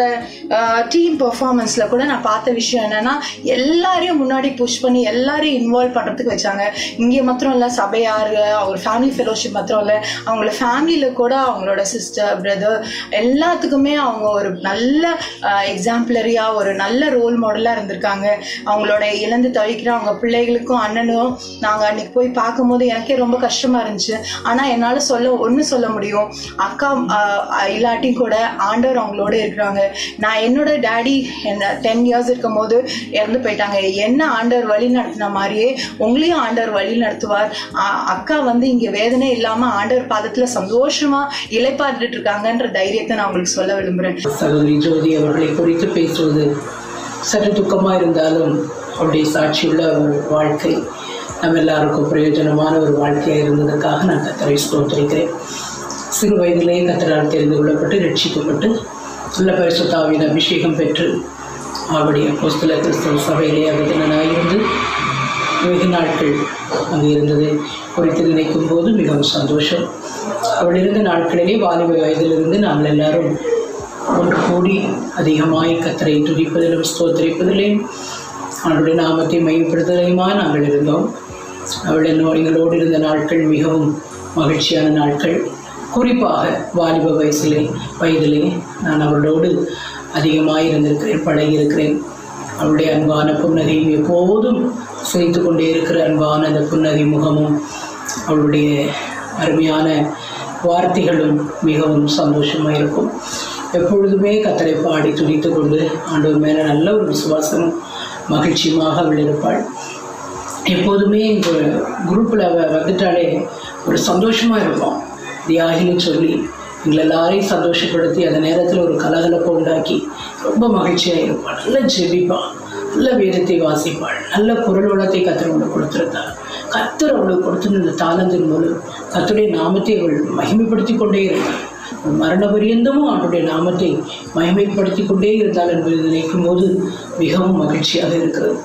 டீம் பெர்ஃபார்மன்ஸ்ல கூட நான் பார்த்த விஷயம் என்னன்னா எல்லாரையும் முன்னாடி புஷ் பண்ணி எல்லாரையும் இன்வால்வ் பண்றதுக்கு வச்சாங்க இங்கே மாத்திரம் இல்ல சபையார் அவங்க ஃபேமிலி ஃபெலோஷிப் மாத்திரம் இல்ல அவங்களோட ஃபேமிலியில கூட அவங்களோட சிஸ்டர் பிரதர் எல்லாத்துக்குமே அவங்க ஒரு நல்ல எக்ஸாம்பிளரியா ஒரு நல்ல ரோல் மாடலா இருந்திருக்காங்க அவங்களோட இழந்து தவிக்கிற அவங்க பிள்ளைகளுக்கும் அண்ணனும் நாங்க அன்னைக்கு போய் பார்க்கும்போது எனக்கே ரொம்ப கஷ்டமா இருந்துச்சு ஆனா என்னால சொல்ல ஒண்ணு சொல்ல முடியும் அக்கா ஆஹ், இல்லாட்டியும் கூட ஆண்டவர் அவங்களோட இருக்கிறாங்க நான் என்னோட டேடி என்ன டென் இயர்ஸ் இருக்கும் போது இறந்து போயிட்டாங்க என்ன ஆண்டவர் வழி நடத்தின மாதிரியே உங்களையும் ஆண்டவர் வழி நடத்துவார் ஆ- அக்கா வந்து இங்க வேதனை இல்லாம ஆண்டவர் பாதத்துல சந்தோஷமா இலைப்பாட்டுட்டு இருக்காங்கன்ற தைரியத்தை நான் உங்களுக்கு சொல்ல விரும்புறேன் சகோதரி ஜோதி அவர்களை குறித்து பேசுவது சற்று துக்கமாக இருந்தாலும் அவருடைய சாட்சியுள்ள ஒரு வாழ்க்கை நம்ம எல்லாருக்கும் பிரயோஜனமான ஒரு வாழ்க்கையாக இருந்ததற்காக நான் கத்தரை ஸ்தோத்திரிக்கிறேன் சிறு வயதிலேயே கத்தரால் தெரிந்து கொள்ளப்பட்டு ரட்சிக்கப்பட்டு நல்ல பரிசுத்தாவின் அபிஷேகம் பெற்று அவருடைய புஸ்தல கிறிஸ்தவ சபையிலே அகதினனாயிருந்து வெகு நாட்கள் அங்கு இருந்தது குறித்து நினைக்கும் போது மிகவும் சந்தோஷம் அவள் இருந்த நாட்களிலே வாலிப வயதிலிருந்து நாங்கள் எல்லாரும் ஒன்று கூடி அதிகமாய் கத்தரை துதிப்பதிலும் ஸ்தோத்திரிப்பதிலும் அவளுடைய நாமத்தை மையப்படுத்துதலையுமா நாங்கள் இருந்தோம் அவள் என்னோடு எங்களோடு இருந்த நாட்கள் மிகவும் மகிழ்ச்சியான நாட்கள் குறிப்பாக வாலிப வயசிலே வயதிலே நான் அவளோடு அதிகமாக இருந்திருக்கிறேன் பழகியிருக்கிறேன் அவளுடைய அன்பான புன்னகையும் எப்போதும் சிரித்து கொண்டே இருக்கிற அன்பான அந்த புன்னகை முகமும் அவளுடைய அருமையான வார்த்தைகளும் மிகவும் சந்தோஷமாக இருக்கும் எப்பொழுதுமே கத்தரை பாடி துடித்து கொண்டு ஆண்டவர் மேலே நல்ல ஒரு விசுவாசம் மகிழ்ச்சியுமாக அவள் இருப்பாள் எப்போதுமே இந்த குரூப்பில் அவ வந்துட்டாலே ஒரு சந்தோஷமாக இருப்போம் தியாகின்னு சொல்லி எங்களை எல்லாரையும் சந்தோஷப்படுத்தி அந்த நேரத்தில் ஒரு கலகலப்பை உண்டாக்கி ரொம்ப மகிழ்ச்சியாக இருப்பாள் நல்ல ஜெபிப்பாள் நல்ல வேதத்தை வாசிப்பாள் நல்ல குரல் வளத்தை கத்தர் அவளுக்கு கொடுத்திருந்தாள் கத்தர் அவளுக்கு கொடுத்திருந்த தாளந்தின் மூலம் கத்தருடைய நாமத்தை அவள் மகிமைப்படுத்தி கொண்டே இருந்தாள் அவள் மரண பரியந்தமும் அவளுடைய நாமத்தை மகிமைப்படுத்தி கொண்டே இருந்தாள் என்பதை நினைக்கும் போது மிகவும் மகிழ்ச்சியாக இருக்கிறது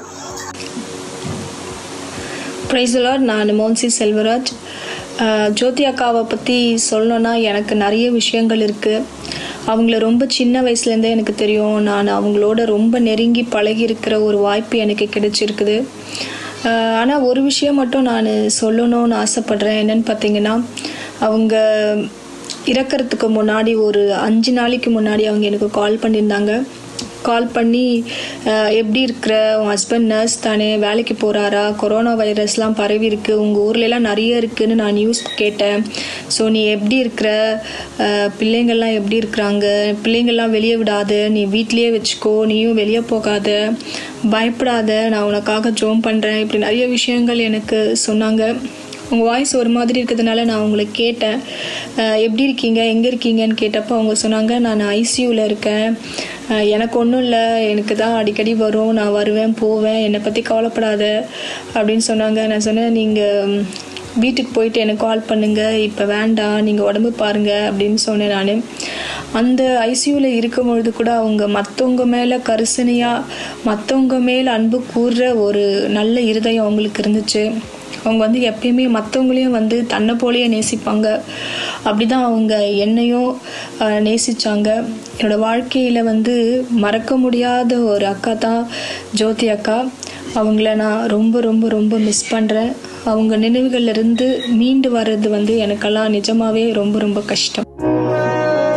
ப்ரைஸ் லார்ட் நான் மோன்சி செல்வராஜ் அஹ், ஜோதி அக்காவை பற்றி சொல்லணுன்னா எனக்கு நிறைய விஷயங்கள் இருக்குது அவங்கள ரொம்ப சின்ன வயசுலேருந்தே எனக்கு தெரியும் நான் அவங்களோட ரொம்ப நெருங்கி பழகி இருக்கிற ஒரு வாய்ப்பு எனக்கு கிடைச்சிருக்குது ஆனால் ஒரு விஷயம் மட்டும் நான் சொல்லணும்னு ஆசைப்பட்றேன் என்னன்னு பார்த்தீங்கன்னா அவங்க இறக்கறதுக்கு முன்னாடி ஒரு அஞ்சு நாளைக்கு முன்னாடி அவங்க எனக்கு கால் பண்ணியிருந்தாங்க கால் பண்ணி அஹ், எப்படி இருக்கிற உன் ஹஸ்பண்ட் நர்ஸ் தானே வேலைக்கு போகிறாரா கொரோனா வைரஸ்லாம் பரவி இருக்கு உங்கள் ஊர்லலாம் நிறைய இருக்குன்னு நான் நியூஸ் கேட்டேன் ஸோ நீ எப்படி இருக்கிற அஹ், பிள்ளைங்கள்லாம் எப்படி இருக்கிறாங்க பிள்ளைங்கள்லாம் வெளியே விடாத நீ வீட்லேயே வச்சுக்கோ நீயும் வெளியே போகாத பயப்படாத நான் உனக்காக ஜோம் பண்ணுறேன் இப்படி நிறைய விஷயங்கள் எனக்கு சொன்னாங்க உங்கள் வாய்ஸ் ஒரு மாதிரி இருக்கிறதுனால நான் உங்களை கேட்டேன் அஹ் எப்படி இருக்கீங்க எங்கே இருக்கீங்கன்னு கேட்டப்போ அவங்க சொன்னாங்க நான் ஐசியூவில் இருக்கேன் அஹ் எனக்கு ஒன்றும் இல்லை எனக்கு தான் அடிக்கடி வரும் நான் வருவேன் போவேன் என்னை பற்றி கவலைப்படாத அப்படின்னு சொன்னாங்க நான் சொன்னேன் நீங்கள் வீட்டுக்கு போயிட்டு எனக்கு கால் பண்ணுங்கள் இப்போ வேண்டாம் நீங்கள் உடம்பு பாருங்கள் அப்படின்னு சொன்னேன் நான் அந்த ஐசியூவில் இருக்கும் பொழுது கூட அவங்க மற்றவங்க மேலே கரிசனையாக மற்றவங்க மேலே அன்பு கூறுற ஒரு நல்ல இருதயம் அவங்களுக்கு இருந்துச்சு அவங்க வந்து எப்பயுமே மற்றவங்களையும் வந்து தன்னை போலயே நேசிப்பாங்க அப்படிதான் அவங்க என்னையும் அஹ், நேசிச்சாங்க என்னோட வாழ்க்கையில் வந்து மறக்க முடியாத ஒரு அக்கா தான் ஜோதி அக்கா அவங்கள நான் ரொம்ப ரொம்ப ரொம்ப மிஸ் பண்ணுறேன் அவங்க நினைவுகள்ல இருந்து மீண்டு வர்றது வந்து எனக்கெல்லாம் நிஜமாவே ரொம்ப ரொம்ப கஷ்டம்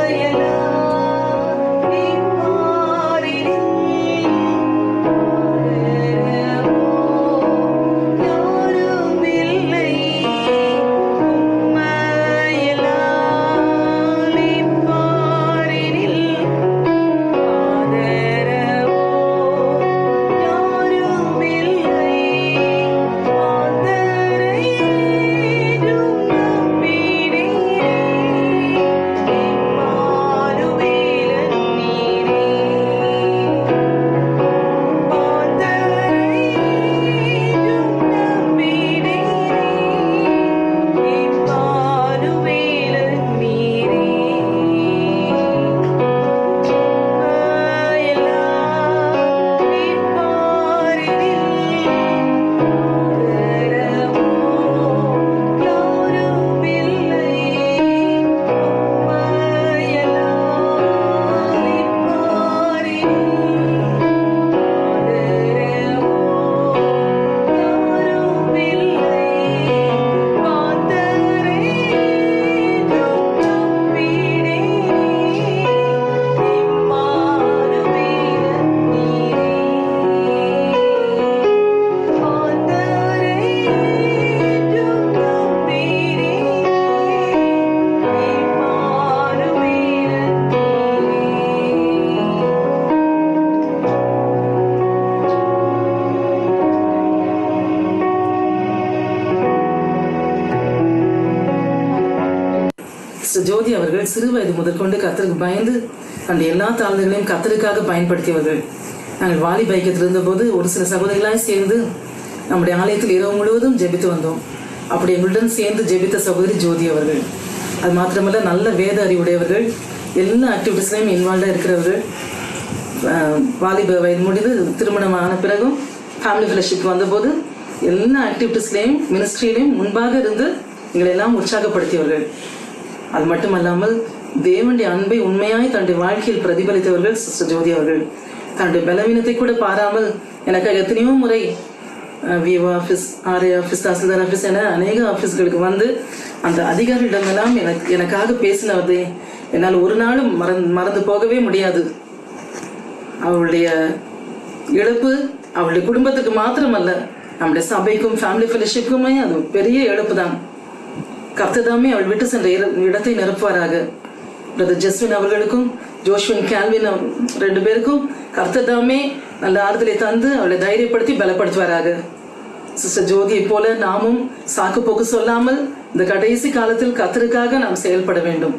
சிஸ்டர் ஜோதி அவர்கள் சிறு வயது முதற்கொண்டு கத்தருக்கு பயந்து அந்த எல்லா தாழ்ந்துகளையும் கத்தருக்காக பயன்படுத்தியவர்கள் நாங்கள் வாலிப ஐக்கியத்தில் இருந்தபோது ஒரு சில சகோதரிகளாய் சேர்ந்து நம்முடைய ஆலயத்தில் இரவு முழுவதும் ஜெபித்து வந்தோம் அப்படி எங்களுடன் சேர்ந்து ஜெபித்த சகோதரி ஜோதி அவர்கள் அது மாத்திரமல்ல நல்ல வேத அறிவுடையவர்கள் எல்லா ஆக்டிவிட்டீஸ்லையும் இன்வால்வாக இருக்கிறவர்கள் ஆஹ் வாலிப வயது முடிந்து திருமணம் ஆன பிறகும் ஃபேமிலி ஃபெலோஷிப் வந்தபோது எல்லா ஆக்டிவிட்டீஸ்லையும் மினிஸ்ட்ரியிலையும் முன்பாக இருந்து எங்களை எல்லாம் உற்சாகப்படுத்தியவர்கள் அது மட்டுமல்லாமல் தேவனுடைய அன்பை உண்மையாய் தன்னுடைய வாழ்க்கையில் பிரதிபலித்தவர்கள் சிஸ்டர் ஜோதி அவர்கள் தன்னுடைய பலவீனத்தை கூட பாராமல் எனக்கு எத்தனையோ முறை விஓ ஆஃபீஸ் ஆர்ஏ ஆஃபீஸ் தாசில்தார் ஆஃபீஸ் என அநேக ஆஃபீஸ்களுக்கு வந்து அந்த அதிகாரிகளிடமெல்லாம் எனக்கு எனக்காக பேசினது என்னால் ஒரு நாளும் மறந்து மறந்து போகவே முடியாது அவளுடைய இழப்பு அவளுடைய குடும்பத்துக்கு மாத்திரமல்ல நம்முடைய சபைக்கும் ஃபேமிலி ஃபெலோஷிப்புக்குமே அது பெரிய இழப்பு தான் கர்த்ததாமே அவள் விட்டு சென்ற இர- இடத்தை நிரப்புவாராக பிரதர் ஜஸ்வின் அவர்களுக்கும் ஜோஷ்வின் கேல்வின் அவ- ரெண்டு பேருக்கும் கர்த்ததாமே நல்ல ஆறுதலை தந்து அவளை தைரியப்படுத்தி பலப்படுத்துவாராக சிஸ்டர் ஜோதியை போல நாமும் சாக்கு போக்கு சொல்லாமல் இந்த கடைசி காலத்தில் கர்த்தருக்காக நாம் செயல்பட வேண்டும்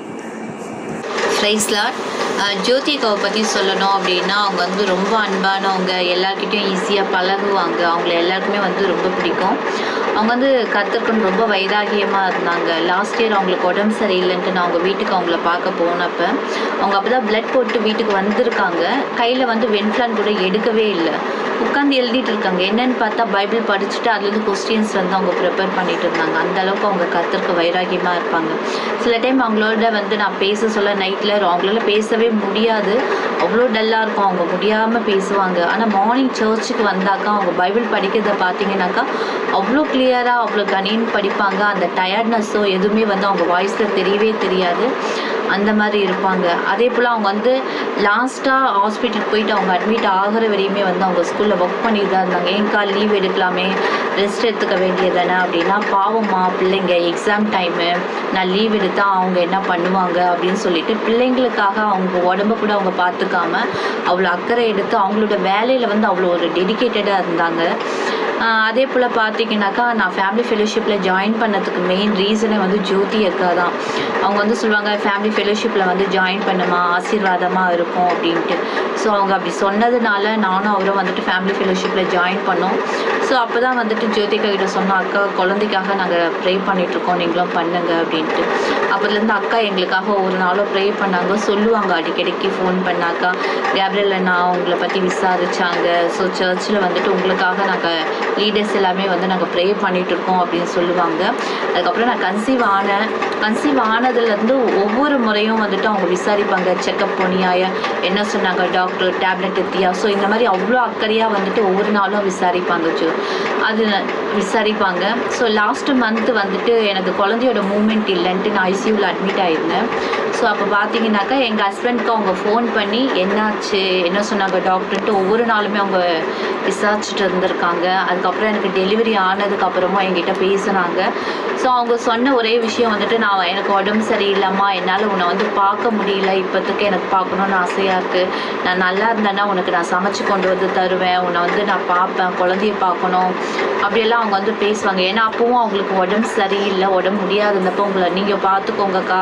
ப்ரைஸ் லாட் ஜோதிகாவை பற்றி சொல்லணும் அப்படின்னா அவங்க வந்து ரொம்ப அன்பானவங்க எல்லார்கிட்டயும் ஈஸியாக பழகுவாங்க அவங்கள எல்லாருக்குமே வந்து ரொம்ப பிடிக்கும் அவங்க வந்து கற்றுக்கணும் ரொம்ப வைராகியமாக இருந்தாங்க லாஸ்ட் இயர் அவங்களுக்கு உடம்பு சரியில்லைன்ட்டு நான் அவங்க வீட்டுக்கு அவங்கள பார்க்க போனப்ப அவங்க அப்போ தான் ப்ளட் போட்டு வீட்டுக்கு வந்திருக்காங்க கையில் வந்து வெண்ஃப்ளான் கூட எடுக்கவே இல்லை உட்காந்து எழுதிட்டு இருக்காங்க என்னன்னு பார்த்தா பைபிள் படிச்சுட்டு அதுலேருந்து கொஸ்டின்ஸ் வந்து அவங்க ப்ரிப்பேர் பண்ணிட்டு இருந்தாங்க அந்த அளவுக்கு அவங்க கத்திற்கு வைராகியமாக இருப்பாங்க சில டைம் அவங்களோட வந்து நான் பேச சொல்ல நைட்டில் அவங்களால பேசவே முடியாது அவ்வளோ டல்லாக இருக்கும் அவங்க முடியாமல் பேசுவாங்க ஆனால் மார்னிங் சர்ச்சுக்கு வந்தாக்கா அவங்க பைபிள் படிக்கிறத பார்த்தீங்கன்னாக்கா அவ்வளோ கிளியராக அவ்வளோ கனின்னு படிப்பாங்க அந்த டயர்ட்னஸோ எதுவுமே வந்து அவங்க வாய்ஸில் தெரியவே தெரியாது அந்த மாதிரி இருப்பாங்க அதே போல் அவங்க வந்து லாஸ்ட்டாக ஹாஸ்பிட்டலுக்கு போயிட்டு அவங்க அட்மிட் ஆகிற வரையுமே வந்து அவங்க ஸ்கூலில் ஒர்க் பண்ணிட்டு தான் இருந்தாங்க ஏன்க்கா லீவ் எடுக்கலாமே ரெஸ்ட் எடுத்துக்க வேண்டியதானே அப்படின்னா பாவம்மா பிள்ளைங்க எக்ஸாம் டைமு நான் லீவ் எடுத்தா அவங்க என்ன பண்ணுவாங்க அப்படின்னு சொல்லிட்டு பிள்ளைங்களுக்காக அவங்க உடம்ப கூட அவங்க பார்த்துக்காம அவ்வளோ அக்கறை எடுத்து அவங்களோட வேலையில் வந்து அவ்வளோ ஒரு டெடிக்கேட்டடாக இருந்தாங்க ஆஹ் அதே போல் பார்த்தீங்கன்னாக்கா நான் ஃபேமிலி ஃபெலோஷிப்பில் ஜாயின் பண்ணதுக்கு மெயின் ரீசனே வந்து ஜோதி அக்கா தான் அவங்க வந்து சொல்லுவாங்க ஃபேமிலி ஃபெலோஷிப்பில் வந்து ஜாயின் பண்ணுமா ஆசீர்வாதமாக இருக்கும் அப்படின்ட்டு ஸோ அவங்க அப்படி சொன்னதுனால நானும் அவரும் வந்துட்டு ஃபேமிலி ஃபெலோஷிப்பில் ஜாயின் பண்ணோம் ஸோ அப்போ தான் வந்துட்டு ஜோதிகா கிட்ட சொன்னோம் அக்கா குழந்தைக்காக நாங்கள் ப்ரே பண்ணிகிட்ருக்கோம் நீங்களும் பண்ணுங்க அப்படின்ட்டு அப்போதுலேருந்து அக்கா எங்களுக்காக ஒரு நாளும் ப்ரே பண்ணாங்க சொல்லுவாங்க அடிக்கடிக்கு ஃபோன் பண்ணாக்கா கேப்ரியல் அண்ணா உங்களை பற்றி விசாரிச்சாங்க ஸோ சர்ச்சில் வந்துட்டு உங்களுக்காக நாங்கள் லீடர்ஸ் எல்லாமே வந்து நாங்கள் ப்ரே பண்ணிட்டு இருக்கோம் அப்படின்னு சொல்லுவாங்க அதுக்கப்புறம் நான் கன்சீவ் ஆனேன் கன்சீவ் ஆனதுலேருந்து ஒவ்வொரு முறையும் வந்துட்டு அவங்க விசாரிப்பாங்க செக்கப் போனியாய என்ன சொன்னாங்க டாக்டர் டேப்லெட் எத்தியா ஸோ இந்த மாதிரி அவ்வளோ அக்கறையாக வந்துட்டு ஒவ்வொரு நாளும் விசாரிப்பாங்க ஜோ அது விசாரிப்பாங்க ஸோ லாஸ்ட் மந்த் வந்துட்டு எனக்கு குழந்தையோட மூமெண்ட் இல்லைன்ட்டு நான் ஐசியூவில் அட்மிட் ஆயிருந்தேன் ஸோ அப்போ பார்த்தீங்கன்னாக்கா எங்கள் ஹஸ்பண்ட்க்கு அவங்க ஃபோன் பண்ணி என்னாச்சு என்ன சொன்னாங்க டாக்டர்ன்ட்டு ஒவ்வொரு நாளுமே அவங்க விசாரிச்சுட்டு இருந்திருக்காங்க அதுக்கப்புறம் எனக்கு டெலிவரி ஆனதுக்கப்புறமா என்கிட்ட பேசுனாங்க ஸோ அவங்க சொன்ன ஒரே விஷயம் வந்துட்டு நான் எனக்கு உடம்பு சரியில்லைம்மா என்னால் உன்னை வந்து பார்க்க முடியல இப்போத்துக்கு எனக்கு பார்க்கணுன்னு ஆசையாக இருக்குது நான் நல்லா இருந்தேன்னா உனக்கு நான் சமைச்சு கொண்டு வந்து தருவேன் உன்னை வந்து நான் பார்ப்பேன் குழந்தைய பார்க்கணும் அப்படியெல்லாம் அவங்க வந்து பேசுவாங்க ஏன்னா அப்பவும் அவங்களுக்கு உடம்பு சரியில்லை உடம்பு முடியாதுன்னப்போ உங்களை நீங்கள் பார்த்துக்கோங்கக்கா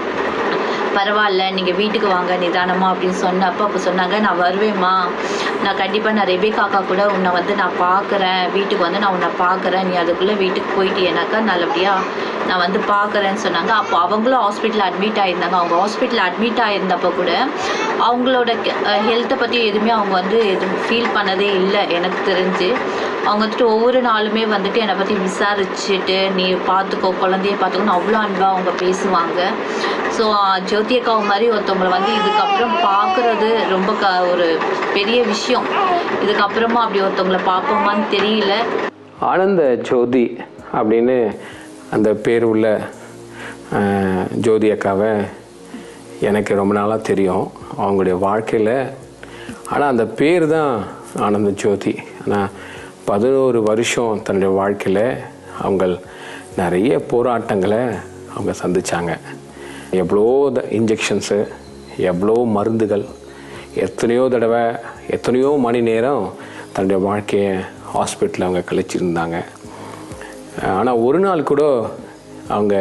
பரவாயில்ல நீங்கள் வீட்டுக்கு வாங்க நிதானமாக அப்படின்னு சொன்னப்போ அப்போ சொன்னாங்க நான் வருவேம்மா நான் கண்டிப்பாக நான் ரெபே காக்கா கூட உன்னை வந்து நான் பார்க்குறேன் வீட்டுக்கு வந்து நான் உன்னை பார்க்குறேன் நீ அதுக்குள்ளே வீட்டுக்கு போயிட்டீனாக்கா நல்லபடியாக நான் வந்து பார்க்குறேன்னு சொன்னாங்க அப்போ அவங்களும் ஹாஸ்பிட்டல் அட்மிட் ஆயிருந்தாங்க அவங்க ஹாஸ்பிட்டல் அட்மிட் ஆயிருந்தப்போ கூட அவங்களோட ஹெல்த்தை பற்றி எதுவுமே அவங்க வந்து எதுவும் ஃபீல் பண்ணதே இல்லை எனக்கு தெரிஞ்சு அவங்க வந்துட்டு ஒவ்வொரு நாளுமே வந்துட்டு என்னை பற்றி விசாரிச்சுட்டு நீ பார்த்துக்கோ குழந்தைய பார்த்துக்கோன்னு அவ்வளோ அன்பாக அவங்க பேசுவாங்க ஸோ ஜோதி அக்காவை மாதிரி ஒருத்தவங்களை வந்து இதுக்கப்புறம் பார்க்குறது ரொம்ப க ஒரு பெரிய விஷயம் இதுக்கப்புறமா அப்படி ஒருத்தவங்களை பார்ப்போமான்னு தெரியல ஆனந்த ஜோதி அப்படின்னு அந்த பேர் உள்ள அஹ், ஜோதி அக்காவை எனக்கு ரொம்ப நாளாக தெரியும் அவங்களுடைய வாழ்க்கையில் ஆனால் அந்த பேர் தான் ஆனந்த ஜோதி ஆனால் பதினோரு வருஷம் தன்னுடைய வாழ்க்கையில் அவங்க நிறைய போராட்டங்களை அவங்க சந்திச்சாங்க எவ்வளோ இன்ஜெக்ஷன்ஸு எவ்வளோ மருந்துகள் எத்தனையோ தடவை எத்தனையோ மணி நேரம் தன்னுடைய வாழ்க்கையை ஹாஸ்பிட்டலில் அவங்க கழிச்சிருந்தாங்க ஆனால் ஒரு நாள் கூட அவங்க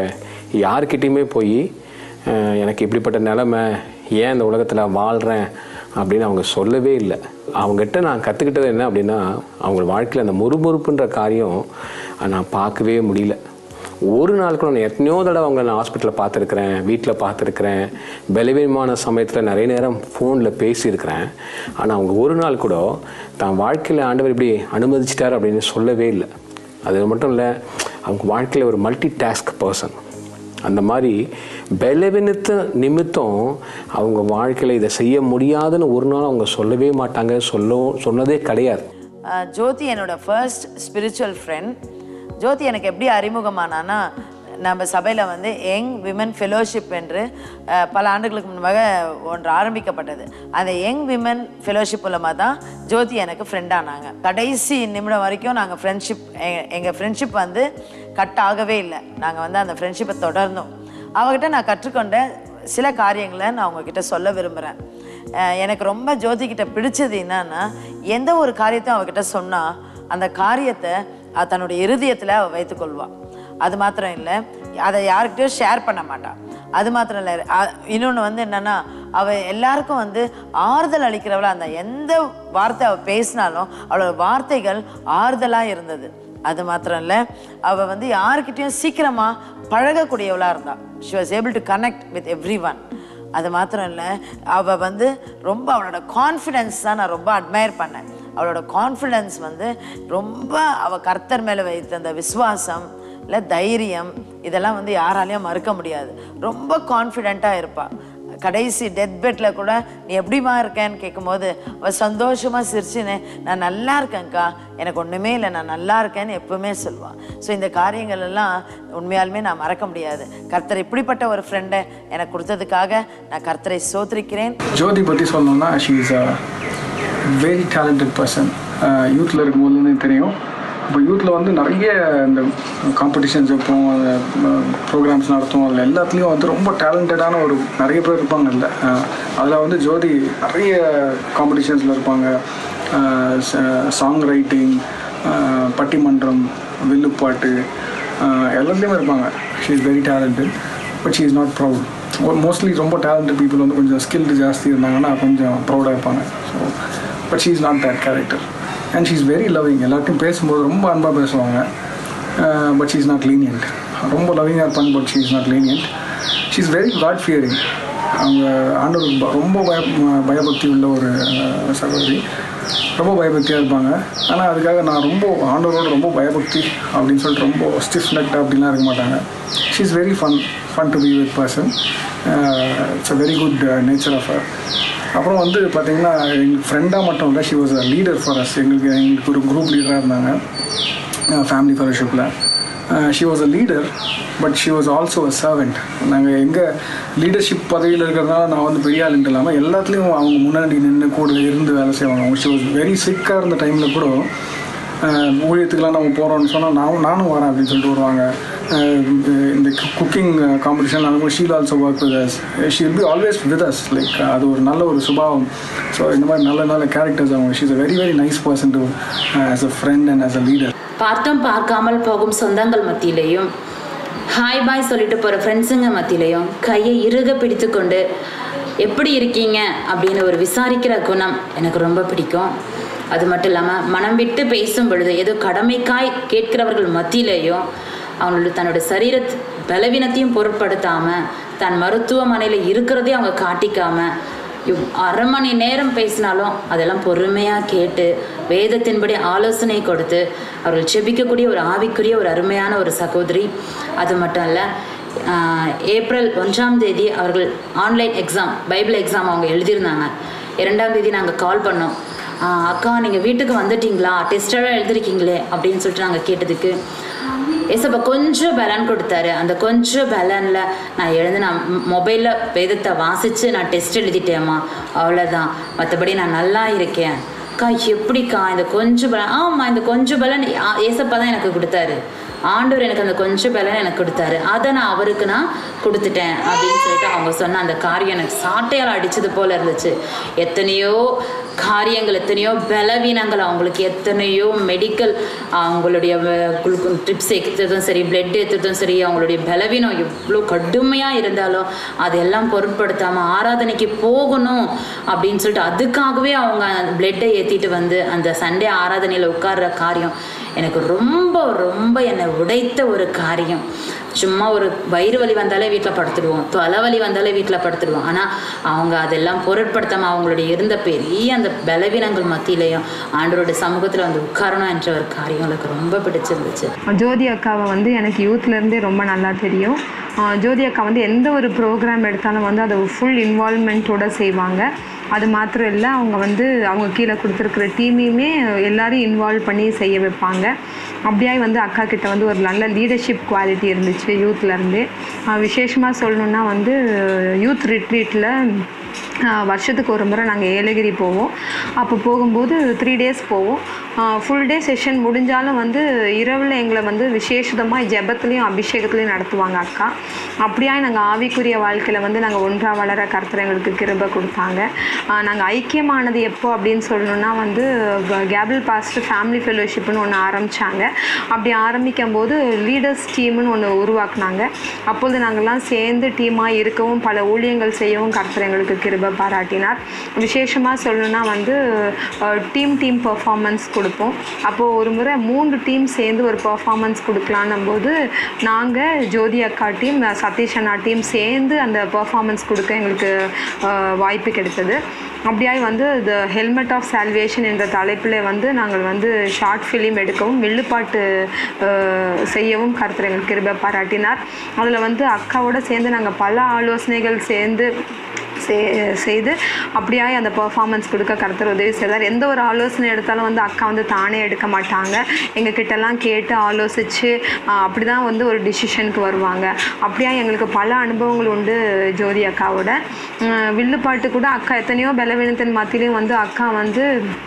யாருக்கிட்டேயுமே போய் அஹ், எனக்கு இப்படிப்பட்ட நிலமை ஏன் இந்த உலகத்தில் வாழ்கிறேன் அப்படின்னு அவங்க சொல்லவே இல்லை அவங்ககிட்ட நான் கற்றுக்கிட்டது என்ன அப்படின்னா அவங்க வாழ்க்கையில் அந்த முறுமுறுப்புன்ற காரியம் அஹ், நான் பார்க்கவே முடியல ஒரு நாள் கூட நான் எத்தனையோ தடவை அவங்கள நான் ஹாஸ்பிட்டலில் பார்த்துருக்குறேன் வீட்டில் பார்த்துருக்குறேன் பலவீனமான சமயத்தில் நிறைய நேரம் ஃபோனில் பேசியிருக்கிறேன் ஆனால் அவங்க ஒரு நாள் கூட தான் வாழ்க்கையில் ஆண்டவர் இப்படி அனுமதிச்சிட்டார் அப்படின்னு சொல்லவே இல்லை அது மட்டும் இல்லை அவங்க வாழ்க்கையில் ஒரு மல்டி டாஸ்க் பர்சன் அந்த மாதிரி பலவீனத்து நிமித்தம் அவங்க வாழ்க்கையில் இதை செய்ய முடியாதுன்னு ஒரு நாள் அவங்க சொல்லவே மாட்டாங்க சொல்ல சொன்னதே கிடையாது அஹ் ஜோதி என்னோட ஃபர்ஸ்ட் ஸ்பிரிச்சுவல் ஃப்ரெண்ட் ஜோதி எனக்கு எப்படி அறிமுகமானான்னா நம்ம சபையில் வந்து யங் விமன் ஃபெலோஷிப் என்று அஹ், பல ஆண்டுகளுக்கு முன்பாக ஒன்று ஆரம்பிக்கப்பட்டது அந்த யங் விமன் ஃபெலோஷிப் மூலமாக தான் ஜோதி எனக்கு ஃப்ரெண்டானாங்க கடைசி நிமிடம் வரைக்கும் நாங்கள் ஃப்ரெண்ட்ஷிப் எங்கள் ஃப்ரெண்ட்ஷிப் வந்து கட் ஆகவே இல்லை நாங்கள் வந்து அந்த ஃப்ரெண்ட்ஷிப்பை தொடர்ந்தோம் அவகிட்ட நான் கற்றுக்கொண்ட சில காரியங்களை நான் உங்ககிட்ட சொல்ல விரும்புகிறேன் எனக்கு ரொம்ப ஜோதிகிட்ட பிடிச்சது என்னன்னா எந்த ஒரு காரியத்தையும் அவகிட்ட சொன்னால் அந்த காரியத்தை அவ தன்னுடைய இருதயத்தில் அவள் வைத்துக்கொள்வாள் அது மாத்திரம் இல்லை அதை யாருக்கிட்டையும் ஷேர் பண்ண மாட்டாள் அது மாத்திரம் இல்லை இன்னொன்று வந்து என்னென்னா அவள் எல்லாருக்கும் வந்து ஆறுதல் அளிக்கிறவளா அந்த எந்த வார்த்தை அவள் பேசினாலும் அவளோட வார்த்தைகள் ஆறுதலாக இருந்தது அது மாத்திரம் இல்லை அவள் வந்து யாருக்கிட்டேயும் சீக்கிரமாக பழகக்கூடியவளாக இருந்தாள் she was able to connect with everyone அது மாத்திரம் இல்லை அவள் வந்து ரொம்ப அவளோட கான்ஃபிடென்ஸ் தான் நான் ரொம்ப அட்மையர் பண்ணேன் அவளோட கான்ஃபிடென்ஸ் வந்து ரொம்ப அவள் கர்த்தர் மேலே வைத்த அந்த விசுவாசம் இல்லை தைரியம் இதெல்லாம் வந்து யாராலையும் மறுக்க முடியாது ரொம்ப கான்ஃபிடெண்ட்டாக இருப்பாள் கடைசி டெத் பெட்டில் கூட நீ எப்படிமா இருக்கேன்னு கேட்கும்போது அவள் சந்தோஷமாக சிரிச்சுன்னு நான் நல்லா இருக்கேன்க்கா எனக்கு ஒன்றுமே இல்லை நான் நல்லா இருக்கேன்னு எப்பவுமே சொல்லுவான் ஸோ இந்த காரியங்கள் எல்லாம் உண்மையாலுமே நான் மறக்க முடியாது கர்த்தர் இப்படிப்பட்ட ஒரு ஃப்ரெண்டை எனக்கு கொடுத்ததுக்காக நான் கர்த்தரை சோத்திரிக்கிறேன் ஜோதி பற்றி சொல்லணும்னா she is a very talented person யூத்தில் இருக்கும்போதுலேருந்து தெரியும் இப்போ யூத்தில் வந்து நிறைய இந்த காம்படிஷன்ஸ் வைப்போம் ப்ரோக்ராம்ஸ் நடத்துவோம் அதில் எல்லாத்துலேயும் வந்து ரொம்ப டேலண்டடான ஒரு நிறைய பேர் இருப்பாங்க இல்லை அதில் வந்து ஜோதி நிறைய காம்படிஷன்ஸில் இருப்பாங்க சாங் ரைட்டிங் பட்டிமன்றம் வில்லுப்பாட்டு ஆஹ் எல்லாத்துலேயுமே இருப்பாங்க she is very talented but she is not proud mostly ரொம்ப டேலண்டட் பீப்புள் வந்து கொஞ்சம் ஸ்கில்டு ஜாஸ்தி இருந்தாங்கன்னா கொஞ்சம் ப்ரௌடாக இருப்பாங்க so but she is not that character and she is very loving எல்லாத்தையும் பேசும்போது ரொம்ப அன்பாக பேசுவாங்க but she is not lenient ரொம்ப லவ்விங்காக இருப்பாங்க but she is not lenient she is very God fearing அவங்க ஆண்டவருக்கு ப- ரொம்ப பய பயபக்தி உள்ள ஒரு அஹ், சகோதரி ரொம்ப பயபக்தியாக இருப்பாங்க ஆனால் அதுக்காக நான் ரொம்ப ஆண்டவரோட ரொம்ப பயபக்தி அப்படின்னு சொல்லிட்டு ரொம்ப ஸ்டிஃப் நெக்ட் அப்படிலாம் இருக்க மாட்டாங்க she is very fun fun to be with person it's a very good nature of her அப்புறம் வந்து பார்த்தீங்கன்னா எங்களுக்கு ஃப்ரெண்டாக மட்டும் இல்லை she was a leader for us எங்களுக்கு எங்களுக்கு ஒரு குரூப் லீடராக இருந்தாங்க ஃபேமிலி ஃபெலோஷிப்பில் she was a leader but she was also a servant நாங்கள் எங்கே லீடர்ஷிப் பதவியில் இருக்கிறதுனால நான் வந்து பெரிய ஆளுன்ட்டு இல்லாமல் எல்லாத்துலேயும் அவங்க முன்னாடி நின்று கூட இருந்து வேலை செய்வாங்க அவங்க ஷி வாஸ் வெரி சிக்காக இருந்த டைமில் கூட அஹ், ஊழியத்துக்கெலாம் நம்ம போகிறோம்னு சொன்னால் நான் நானும் வரேன் அப்படின்னு சொல்லிட்டு வருவாங்க அஹ், இந்த குக்கிங் காம்படிஷன் அந்த மாதிரி she'll also work with us she will be always with us like அது ஒரு நல்ல ஒரு சுபாவம் ஸோ இந்த மாதிரி நல்ல நல்ல கேரக்டர்ஸ் அவங்க she's a very very nice person to as a friend and as a leader பார்த்தும் பார்க்காமல் போகும் சொந்தங்கள் மத்தியிலையும் ஹாய் பாய் சொல்லிட்டு போகிற ஃப்ரெண்ட்ஸுங்க மத்தியிலையும் கையை இறுக பிடித்துக்கொண்டு எப்படி இருக்கீங்க அப்படின்னு ஒரு விசாரிக்கிற குணம் எனக்கு ரொம்ப பிடிக்கும் அது மட்டும் இல்லாமல் மனம் விட்டு பேசும் பொழுது ஏதோ கடமைக்காய் கேட்கிறவர்கள் மத்தியிலையும் அவங்களோட தன்னோட சரீர பலவீனத்தையும் பொருட்படுத்தாமல் தன் மருத்துவமனையில் இருக்கிறதையும் அவங்க காட்டிக்காமல் இவ் அரை மணி நேரம் பேசினாலும் அதெல்லாம் பொறுமையாக கேட்டு வேதத்தின்படி ஆலோசனை கொடுத்து அவர்கள் செபிக்கக்கூடிய ஒரு ஆவிக்குரிய ஒரு அருமையான ஒரு சகோதரி அது மட்டும் இல்லை ஏப்ரல் ஒன்றாம் தேதி அவர்கள் ஆன்லைன் எக்ஸாம் பைபிள் எக்ஸாம் அவங்க எழுதியிருந்தாங்க இரண்டாம் தேதி நாங்கள் கால் பண்ணோம் ஆஹ் அக்கா நீங்கள் வீட்டுக்கு வந்துட்டீங்களா டெஸ்டெல்லாம் எழுதிருக்கீங்களே அப்படின்னு சொல்லிட்டு நாங்கள் கேட்டதுக்கு ஏசப்பா கொஞ்சம் பலன் கொடுத்தாரு அந்த கொஞ்சம் பலனில் நான் எழுந்து நான் மொபைலில் வேதத்தை வாசித்து நான் டெஸ்ட் எழுதிட்டேம்மா அவ்வளோதான் மற்றபடி நான் நல்லா இருக்கேன் அக்கா எப்படிக்கா இந்த கொஞ்சம் பலன் ஆமாம் இந்த கொஞ்சம் பலன் ஆ- ஏசப்பா தான் எனக்கு கொடுத்தாரு ஆண்டவர் எனக்கு அந்த கொஞ்சம் பலன் எனக்கு கொடுத்தாரு அதை நான் அவருக்கு நான் கொடுத்துட்டேன் அப்படின்னு சொல்லிட்டு அவங்க சொன்ன அந்த காரியம் எனக்கு சாட்டையால் அடிச்சது போல இருந்துச்சு எத்தனையோ காரியங்கள் எத்தனையோ பலவீனங்கள் அவங்களுக்கு எத்தனையோ மெடிக்கல் அவங்களுடைய ட்ரிப்ஸ் ஏற்றுறதும் சரி பிளட் ஏற்றுறதும் சரி அவங்களுடைய பலவீனம் எவ்வளோ கடுமையாக இருந்தாலும் அதெல்லாம் பொருட்படுத்தாமல் ஆராதனைக்கு போகணும் அப்படின்னு சொல்லிட்டு அதுக்காகவே அவங்க அந்த பிளட்டை ஏற்றிட்டு வந்து அந்த சண்டே ஆராதனையில் உட்கார்ற காரியம் எனக்கு ரொம்ப ரொம்ப என்னை உடைத்த ஒரு காரியம் சும்மா ஒரு வயிறு வலி வந்தாலே வீட்டில் படுத்துடுவோம் தலைவலி வந்தாலே வீட்டில் படுத்துடுவோம் ஆனால் அவங்க அதெல்லாம் பொருட்படுத்தாமல் அவங்களுடைய இருந்த பெரிய அந்த பலவீனங்கள் மத்தியிலையும் ஆண்டவருடைய சமூகத்தில் வந்து உட்காரணும் என்ற ஒரு காரியம் எனக்கு ரொம்ப பிடிச்சிருந்துச்சு ஜோதி அக்காவை வந்து எனக்கு யூத்லேருந்தே ரொம்ப நல்லா தெரியும் ஆஹ் ஜோதி அக்கா வந்து எந்த ஒரு ப்ரோக்ராம் எடுத்தாலும் வந்து அதை ஃபுல் இன்வால்மெண்ட்டோட செய்வாங்க அது மாத்திரம் இல்லை அவங்க வந்து அவங்க கீழே கொடுத்துருக்குற டீமையுமே எல்லாரையும் இன்வால்வ் பண்ணி செய்ய வைப்பாங்க அப்படியாய் வந்து அக்கா கிட்ட வந்து ஒரு நல்ல லீடர்ஷிப் குவாலிட்டி இருந்துச்சு யூத்லேருந்தே விசேஷமாக சொல்லணுன்னா வந்து யூத் ரிட்ரீட்டில் வருஷத்துக்கு ஒரு முறை நாங்கள் ஏலகிரி போவோம் அப்போ போகும்போது த்ரீ டேஸ் போவோம் ஃபுல் டே செஷன் முடிஞ்சாலும் வந்து இரவில் எங்களை வந்து விசேஷமாக ஜெபத்துலேயும் அபிஷேகத்துலேயும் நடத்துவாங்க அக்கா அப்படியா நாங்கள் ஆவிக்குரிய வாழ்க்கையில் வந்து நாங்கள் ஒன்றா வளர கருத்தர் எங்களுக்கு கிருபை கொடுத்தாங்க நாங்கள் ஐக்கியமானது எப்போ அப்படின்னு சொல்லணுன்னா வந்து கேபிள் பாஸ்ட் ஃபேமிலி ஃபெலோஷிப்னு ஒன்று ஆரம்பித்தாங்க அப்படி ஆரம்பிக்கும் போது லீடர்ஸ் டீம்னு ஒன்று உருவாக்குனாங்க அப்பொழுது நாங்கள்லாம் சேர்ந்து டீமாக இருக்கவும் பல ஊழியங்கள் செய்யவும் கர்த்தர் எங்களுக்கு கிருபை பாராட்டினார் விசேஷமாக சொல்லணுன்னா வந்து டீம் டீம் பர்ஃபார்மன்ஸ் கொடுப்போம் அப்போது ஒரு முறை மூன்று டீம் சேர்ந்து ஒரு பர்ஃபார்மன்ஸ் கொடுக்கலான்னும் போது நாங்கள் ஜோதி அக்கா டீம் சதீஷ் அண்ணா டீம் சேர்ந்து அந்த பர்ஃபார்மன்ஸ் கொடுக்க எங்களுக்கு அஹ், வாய்ப்பு கிடைத்தது அப்படியாய் வந்து த ஹெல்மெட் ஆஃப் சால்வேஷன் என்ற தலைப்பில் வந்து நாங்கள் வந்து ஷார்ட் ஃபிலிம் எடுக்கவும் வில்லுப்பாட்டு அஹ், செய்யவும் கருத்தர் எங்களுக்கு கிருபை பாராட்டினார் அதில் வந்து அக்காவோட சேர்ந்து நாங்கள் பல ஆலோசனைகள் சேர்ந்து சே- செய்து அப்படியாய் அந்த பெர்ஃபார்மன்ஸ் கொடுக்க கருத்தர் உதவி செய்தார் எந்த ஒரு ஆலோசனை எடுத்தாலும் வந்து அக்கா வந்து தானே எடுக்க மாட்டாங்க எங்கள் கிட்டலாம் கேட்டு ஆலோசித்து அப்படி தான் வந்து ஒரு டிசிஷனுக்கு வருவாங்க அப்படியா எங்களுக்கு பல அனுபவங்கள் உண்டு ஜோதி அக்காவோட உம், வில்லுப்பாட்டு கூட அக்கா எத்தனையோ பலவீனத்தின் மத்தியிலையும் வந்து அக்கா வந்து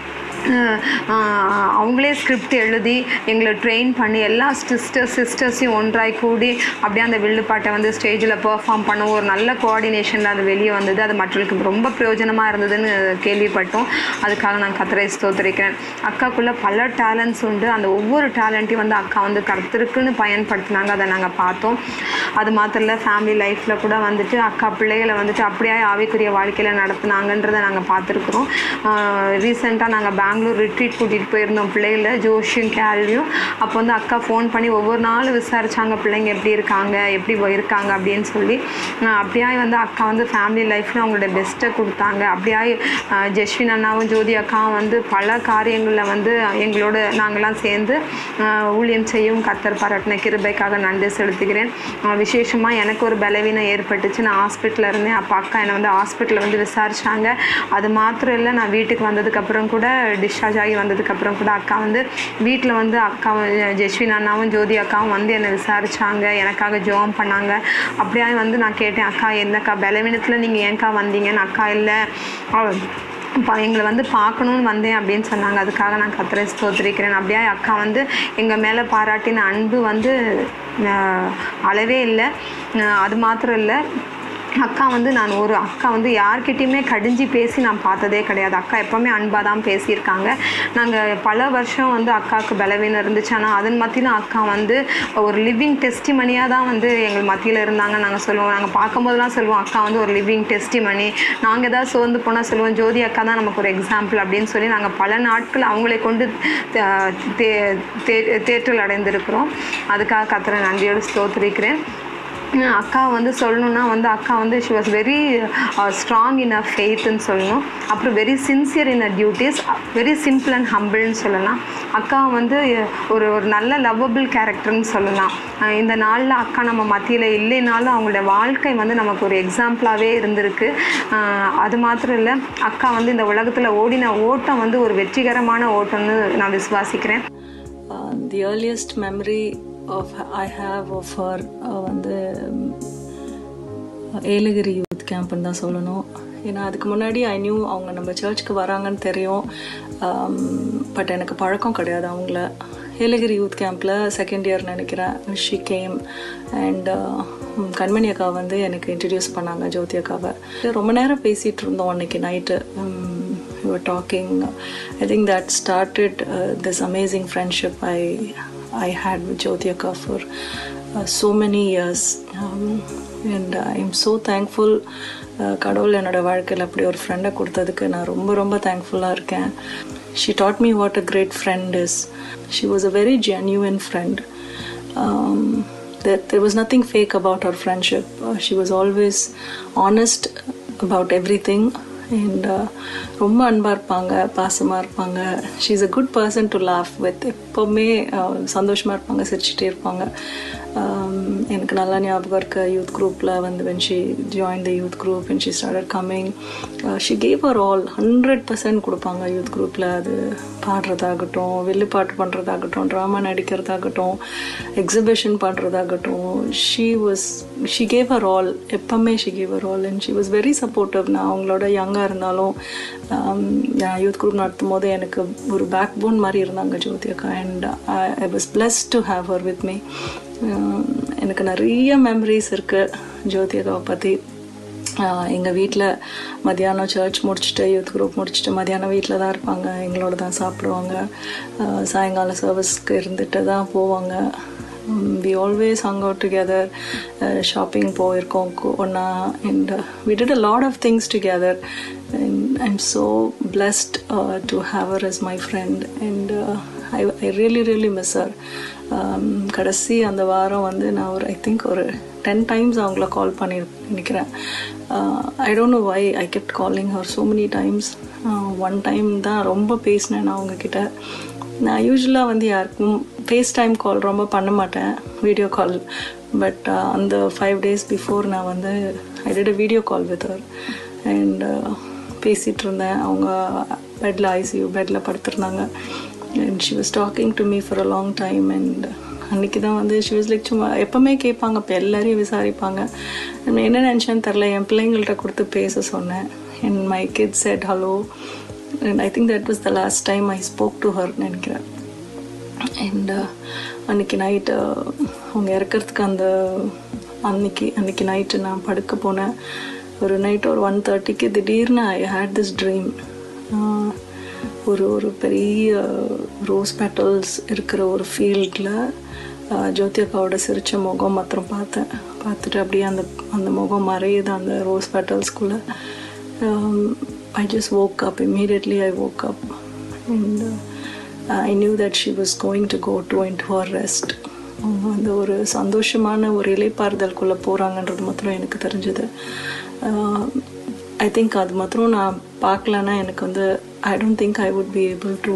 அஹ் ஆஹ் அவங்களே ஸ்கிரிப்ட் எழுதி எங்களை ட்ரெயின் பண்ணி எல்லா சிஸ்டர் சிஸ்டர்ஸையும் ஒன்றாய் கூடி அப்படியே அந்த வில்லுப்பாட்டை வந்து ஸ்டேஜில் பெர்ஃபார்ம் பண்ணவும் ஒரு நல்ல கோஆர்டினேஷனில் அது வெளியே வந்தது அது மற்றவர்களுக்கு ரொம்ப பிரயோஜனமாக இருந்ததுன்னு கேள்விப்பட்டோம் அதுக்காக நான் கத்தரை ஸ்தோத்திரிக்கிறேன் அக்காக்குள்ளே பல டேலண்ட்ஸ் உண்டு அந்த ஒவ்வொரு டேலண்ட்டையும் வந்து அக்கா வந்து கருத்திருக்குன்னு பயன்படுத்தினாங்க அதை நாங்கள் பார்த்தோம் அது மாத்திரம் இல்லை ஃபேமிலி லைஃப்பில் கூட வந்துட்டு அக்கா பிள்ளைகளை வந்துட்டு அப்படியே ஆவிக்குரிய வாழ்க்கையில் நடத்துனாங்கன்றதை நாங்கள் பார்த்துருக்குறோம் ரீசெண்டாக நாங்கள் பெங்களூர் ரிட்ரீட் கூட்டிகிட்டு போயிருந்தோம் பிள்ளைகளை ஜோஷியும் கேள்வியும் அப்போ வந்து அக்கா ஃபோன் பண்ணி ஒவ்வொரு நாளும் விசாரிச்சாங்க பிள்ளைங்க எப்படி இருக்காங்க எப்படி இருக்காங்க அப்படின்னு சொல்லி ஆஹ் அப்படியே வந்து அக்கா வந்து ஃபேமிலி லைஃப்பில் அவங்களோட பெஸ்ட்டை கொடுத்தாங்க அப்படியே ஆஹ் ஜெஸ்வின் அண்ணாவும் ஜோதி அக்காவும் வந்து பல காரியங்களில் வந்து எங்களோட நாங்களாம் சேர்ந்து ஆஹ் ஊழியம் செய்யும் கத்தர் பாராட்டின கிருபைக்காக நன்றி செலுத்துகிறேன் விசேஷமாக எனக்கு ஒரு பலவீனம் ஏற்பட்டுச்சு நான் ஹாஸ்பிட்டலில் இருந்தேன் அப்போ அக்கா என்னை வந்து ஹாஸ்பிட்டலில் வந்து விசாரிச்சாங்க அது மாத்திரம் இல்லை நான் வீட்டுக்கு வந்ததுக்கப்புறம் கூட டிஸ்சார்ஜ் ஆகி வந்ததுக்கப்புறம் கூட அக்கா வந்து வீட்டில் வந்து அக்காவும் ஜெஸ்வின் அண்ணாவும் ஜோதி அக்காவும் வந்து என்னை விசாரிச்சாங்க எனக்காக ஜோம் பண்ணாங்க அப்படியே வந்து நான் கேட்டேன் அக்கா என்னக்கா பலவீனத்தில் நீங்கள் ஏன்க்கா வந்தீங்கன்னு அக்கா இல்லை அவ- பா எங்களை வந்து பார்க்கணுன்னு வந்தேன் அப்படின்னு சொன்னாங்க அதுக்காக நான் கத்திரை ஸ்தோத்திரிக்கிறேன் அப்படியே அக்கா வந்து எங்கள் மேலே பாராட்டின அன்பு வந்து ஆஹ், அளவே இல்லை ஆஹ், அது மாத்திரம் இல்லை அக்கா வந்து நான் ஒரு அக்கா வந்து யார்கிட்டயுமே கடிஞ்சு பேசி நான் பார்த்ததே கிடையாது அக்கா எப்போவுமே அன்பாக தான் பேசியிருக்காங்க நாங்கள் பல வருஷம் வந்து அக்காவுக்கு பலவீனம் இருந்துச்சு ஆனால் அதன் மத்தியிலும் அக்கா வந்து ஒரு லிவிங் டெஸ்டிமனியாக தான் வந்து எங்கள் மத்தியில் இருந்தாங்க நாங்கள் சொல்லுவோம் நாங்கள் பார்க்கும்போதெல்லாம் சொல்லுவோம் அக்கா வந்து ஒரு லிவிங் டெஸ்டிமனி நாங்கள் ஏதாவது சோர்ந்து போனால் சொல்லுவோம் ஜோதி அக்கா தான் நமக்கு ஒரு எக்ஸாம்பிள் அப்படின்னு சொல்லி நாங்கள் பல நாட்கள் அவங்களை கொண்டு தே- தே- தே- தேற்றல் அடைந்திருக்கிறோம் அதுக்காக கத்திர நன்றியோடு ஸ்தோத்திரிக்கிறேன் அஹ் அக்கா வந்து சொல்லணுன்னா வந்து அக்கா வந்து she was very strong in a ஃபெய்த்துன்னு சொல்லணும் அப்புறம் very sincere in a duties very simple and ஹம்பிள்னு சொல்லலாம் அக்கா வந்து ஒரு ஒரு நல்ல லவ்வபிள் கேரக்டர்னு சொல்லலாம் அஹ் இந்த நாளில் அக்கா நம்ம மத்தியில் இல்லைனாலும் அவங்களோட வாழ்க்கை வந்து நமக்கு ஒரு எக்ஸாம்பிளாகவே இருந்திருக்கு அஹ் அது மாத்திரம் இல்லை அக்கா வந்து இந்த உலகத்தில் ஓடின ஓட்டம் வந்து ஒரு வெற்றிகரமான ஓட்டம்னு நான் விசுவாசிக்கிறேன் Uh, the earliest memory of I have of her uh, வந்து um, ஏலகிரி யூத் கேம்ப்னு தான் சொல்லணும் ஏன்னா அதுக்கு முன்னாடி ஐ நியூ அவங்க நம்ம சர்ச்சுக்கு வராங்கன்னு தெரியும் பட் எனக்கு பழக்கம் கிடையாது அவங்கள ஏலகிரி யூத் கேம்பில் செகண்ட் இயர் நினைக்கிறேன் ஷி கேம் அண்ட் கண்மணி அக்கா வந்து எனக்கு இன்ட்ரடியூஸ் பண்ணாங்க ஜோதி அக்காவை ரொம்ப நேரம் பேசிகிட்டு இருந்தோம் அன்னைக்கு night we were talking i think that started uh, this amazing friendship i i had with jyoti akka for uh, so many years um, and i'm so thankful uh, கடவுள் என்னோட வாழ்க்கையில் அப்படி ஒரு ஃப்ரெண்டை கொடுத்ததுக்கு நான் ரொம்ப ரொம்ப தேங்க்ஃபுல்லாக இருக்கேன் she taught me what a great friend is she was a very genuine friend that there was nothing fake about our friendship. Uh, she was always honest about everything and ரொம்ப அன்பாக இருப்பாங்க பாசமாக இருப்பாங்க she is a good person to laugh with எப்போவுமே சந்தோஷமாக இருப்பாங்க சிரிச்சிட்டே இருப்பாங்க Um, எனக்கு நல்லா ஞாபகம் இருக்க யூத் குரூப்பில் வந்து when she join the youth group when she started coming she gave our all hundred percent கொடுப்பாங்க யூத் குரூப்பில் அது பாடுறதாகட்டும் வில்லுப்பாட்டு பண்ணுறதாகட்டும் ட்ராமா நடிக்கிறதாகட்டும் எக்ஸிபிஷன் பண்ணுறதாகட்டும் she was she gave our all எப்போவுமே she gave our all and she was very supportive நான் அவங்களோட யங்காக இருந்தாலும் யூத் குரூப் நடத்தும் போது எனக்கு ஒரு பேக் போன் மாதிரி இருந்தாங்க ஜோதி அக்கா and I was bless to have her with me எனக்கு நிறைய மெமரிஸ் இருக்குது ஜோதி அக்காவை பற்றி எங்கள் வீட்டில் மத்தியானம் சர்ச் முடிச்சுட்டு யூத் குரூப் முடிச்சுட்டு மத்தியானம் வீட்டில் தான் இருப்பாங்க எங்களோட தான் சாப்பிடுவாங்க ஆஹ் சாயங்காலம் சர்வீஸ்க்கு இருந்துட்டு தான் போவாங்க we always hung out together shopping போயிருக்கோம் ஒன்றா and we did a lot of things together and I am so blessed to have her as my friend and I I really really miss her கடைசி அந்த வாரம் வந்து நான் ஒரு I think ஒரு ten times அவங்கள கால் பண்ணி நினைக்கிறேன் I don't know why I kept calling her so many times one time தான் ரொம்ப பேசினேன் நான் அவங்கக்கிட்ட நான் யூஸ்வலாக வந்து யாருக்கும் ஃபேஸ் டைம் கால் ரொம்ப பண்ண மாட்டேன் வீடியோ கால் பட் அந்த ஃபைவ் டேஸ் பிஃபோர் நான் வந்து I did video call with her and பேசிகிட்டு இருந்தேன் அவங்க பெட்டில் ஐசியூ பெட்டில் படுத்திருந்தாங்க and she was talking to me for a long time and அன்றைக்கி தான் வந்து ஷி வாஸ் லைக் சும்மா எப்போவுமே கேட்பாங்க இப்போ எல்லாரையும் விசாரிப்பாங்க நான் என்ன நினச்சேன்னு தெரில என் பிள்ளைங்கள்ட்ட கொடுத்து பேச சொன்னேன் and my kid said hello and I think that was the last time I spoke to her நினைக்கிறேன் அண்ட் அன்றைக்கி நைட்டு அவங்க இறக்கிறதுக்கு அந்த அன்னைக்கு அன்றைக்கி நைட்டு நான் படுக்க போனேன் ஒரு நைட் ஒரு ஒன் தேர்ட்டிக்கு திடீர்னு ஐ ஹேட் திஸ் ட்ரீம் ஒரு ஒரு பெரிய ரோஸ் பெட்டல்ஸ் இருக்கிற ஒரு ஃபீல்டில் ஜோதி அக்காவோட சிரிச்ச முகம் மாத்திரம் பார்த்தேன் பார்த்துட்டு அப்படியே அந்த அந்த முகம் மறையுது அந்த ரோஸ் பெட்டல்ஸ்குள்ளே I just woke up immediately I woke up and uh, I knew that she was going to go to into her rest அவங்க அந்த ஒரு சந்தோஷமான ஒரு இலைப்பாறுதலுக்குள்ளே போகிறாங்கன்றது மாத்திரம் எனக்கு தெரிஞ்சது ஐ திங்க் அது மாத்திரம் நான் பார்க்கலன்னா எனக்கு வந்து I don't think I would be able to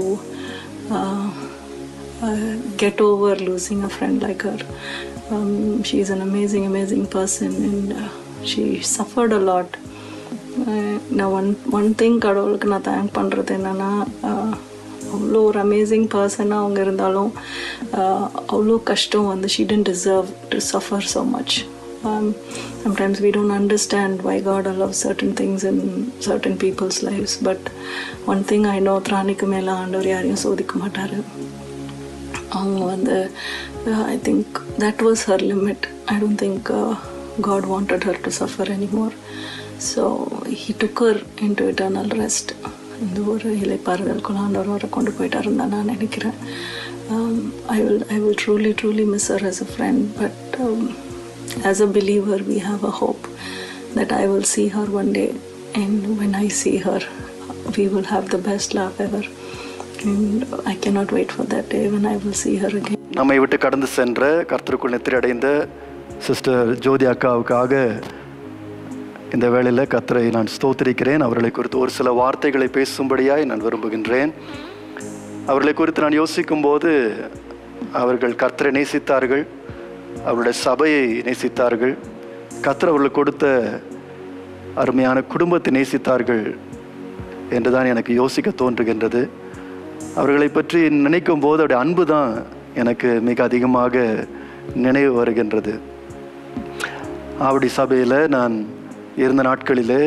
get over losing a friend like her she is an amazing amazing person and she suffered a lot நான் ஒன் ஒன் திங் கடவுளுக்கு நான் thank பண்ணுறது என்னென்னா அவ்வளோ ஒரு அமேசிங் பர்சனாக அவங்க இருந்தாலும் அவ்வளோ கஷ்டம் வந்து she didn't deserve to suffer so much sometimes we don't understand why God allows certain things in certain people's lives but one thing I know திராணிக்கு மேலே ஆண்டவர் யாரையும் சோதிக்க மாட்டார் அவங்க வந்து I think that was her limit I don't think God wanted her to suffer anymore so he took her into eternal rest இந்த ஒரு இலைப்பாறுதலுக்குள்ள ஆண்டவர் வர கொண்டு போயிட்டாருன்னு தான் நான் நினைக்கிறேன் I will I will truly truly miss her as a friend but um, as a believer we have a hope that I will see her one day and when I see her we will have the best laugh ever and I cannot wait for that day when I will see her again நம்மை விட்டு கடந்து சென்ற கர்த்தருக்குள் நெத்திரி அடைந்த sister ஜோதி அக்காவுக்காக இந்த வேளையில் கர்த்தரை நான் ஸ்தோத்திரிக்கிறேன் அவர்களை குறித்து ஒரு சில வார்த்தைகளை பேசும்படியாய் நான் விரும்புகின்றேன் அவர்களை குறித்து நான் யோசிக்கும்போது அவர்கள் கர்த்தரை நேசித்தார்கள் அவருடைய சபையை நேசித்தார்கள் கர்த்தர் அவர்களுக்கு கொடுத்த அருமையான குடும்பத்தை நேசித்தார்கள் என்றுதான் எனக்கு யோசிக்க தோன்றுகின்றது அவர்களை பற்றி நினைக்கும் போது அவருடைய அன்பு தான் எனக்கு மிக அதிகமாக நினைவு வருகின்றது ஆவடி சபையில் நான் இருந்த நாட்களிலே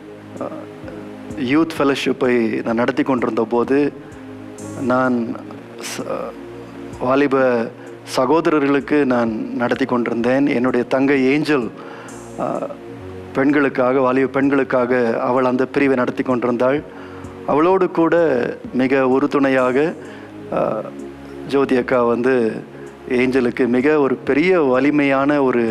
யூத் ஃபெலோஷிப்பை நான் நடத்தி கொண்டிருந்த போது நான் ச- வாலிப சகோதரர்களுக்கு நான் நடத்தி கொண்டிருந்தேன் என்னுடைய தங்கை ஏஞ்சல் ஆஹ், பெண்களுக்காக வாலிப பெண்களுக்காக அவள் அந்த பிரிவை நடத்தி கொண்டிருந்தாள் அவளோடு கூட மிக உறுதுணையாக ஆஹ், ஜோதி அக்கா வந்து ஏஞ்சலுக்கு மிக ஒரு பெரிய வலிமையான ஒரு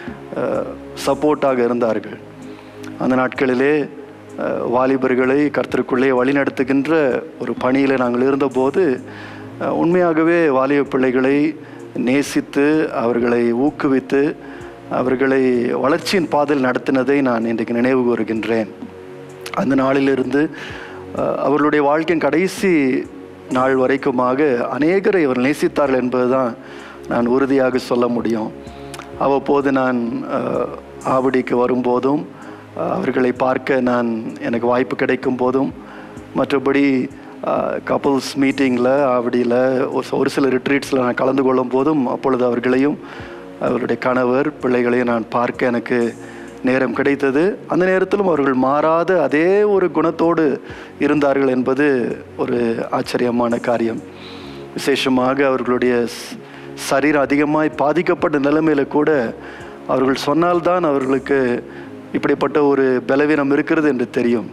சப்போர்ட்டாக இருந்தார்கள் அந்த நாட்களிலே அஹ், வாலிபர்களை கர்த்தருக்குள்ளே வழிநடத்துகின்ற ஒரு பணியில் நாங்கள் இருந்தபோது அஹ், உண்மையாகவே வாலிப பிள்ளைகளை நேசித்து அவர்களை ஊக்குவித்து அவர்களை வளர்ச்சியின் பாதையில் நடத்தினதை நான் இன்றைக்கு நினைவு கூறுகின்றேன் அந்த நாளிலிருந்து அஹ், அவர்களுடைய வாழ்க்கையின் கடைசி நாள் வரைக்குமாக அநேகரை அவர் நேசித்தார்கள் என்பதுதான் நான் உறுதியாக சொல்ல முடியும் அவ்வப்போது நான் அஹ், ஆவடிக்கு வரும்போதும் அஹ், அவர்களை பார்க்க நான் எனக்கு வாய்ப்பு கிடைக்கும் போதும் மற்றபடி கப்புள்ஸ் மீட்டிங்கில் ஆவடியில் ஒரு ஒரு சில ரிட்ரீட்ஸில் நான் கலந்து கொள்ளும் போதும் அப்பொழுது அவர்களையும் அவருடைய கணவர் பிள்ளைகளையும் நான் பார்க்க எனக்கு நேரம் கிடைத்தது அந்த நேரத்திலும் அவர்கள் மாறாத அதே ஒரு குணத்தோடு இருந்தார்கள் என்பது ஒரு ஆச்சரியமான காரியம் விசேஷமாக அவர்களுடைய ஸ்- சரீரம் அதிகமாய் பாதிக்கப்பட்ட நிலைமையில கூட அவர்கள் சொன்னால்தான் அவர்களுக்கு இப்படிப்பட்ட ஒரு பலவீனம் இருக்கிறது என்று தெரியும்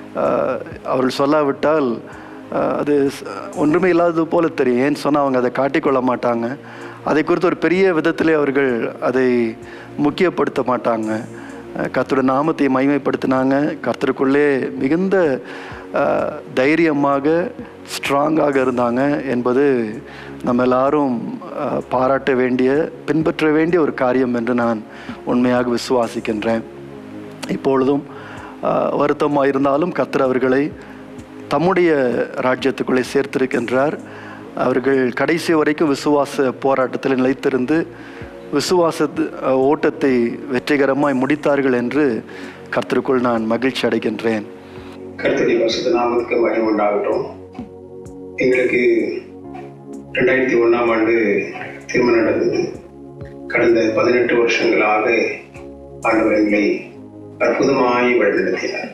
ஆஹ் அவர்கள் சொல்லாவிட்டால் ஆஹ் அது ஸ்- ஒன்றுமே இல்லாதது போல தெரியும் ஏன்னு சொன்னால் அவங்க அதை காட்டிக்கொள்ள மாட்டாங்க அதை குறித்து ஒரு பெரிய விதத்திலே அவர்கள் அதை முக்கியப்படுத்த மாட்டாங்க அஹ் கர்த்தருடைய நாமத்தை மகிமைப்படுத்தினாங்க கர்த்தருக்குள்ளே மிகுந்த அஹ், தைரியமாக ஸ்ட்ராங்காக இருந்தாங்க என்பது நம்ம எல்லாரும் அஹ், பாராட்ட வேண்டிய பின்பற்ற வேண்டிய ஒரு காரியம் என்று நான் உண்மையாக விசுவாசிக்கின்றேன் இப்பொழுதும் அஹ், வருத்தமாக இருந்தாலும் கர்த்தர் அவர்களை தம்முடைய ராஜ்யத்துக்குள்ளே சேர்த்திருக்கின்றார் அவர்கள் கடைசி வரைக்கும் விசுவாச போராட்டத்தில் நிலைத்திருந்து விசுவாச ஓட்டத்தை வெற்றிகரமாய் முடித்தார்கள் என்று கர்த்தருக்குள் நான் மகிழ்ச்சி அடைகின்றேன் கர்த்தருடைய பரிசுத்த நாமத்துக்கு மகிமை உண்டாகட்டும் எங்களுக்கு ரெண்டாயிரத்தி ஒன்றாம் ஆண்டு திருமணம் நடந்தது கடந்த பதினெட்டு வருஷங்களாக ஆண்டவர் எங்களை அற்புதமாய் வழிநடத்தினார்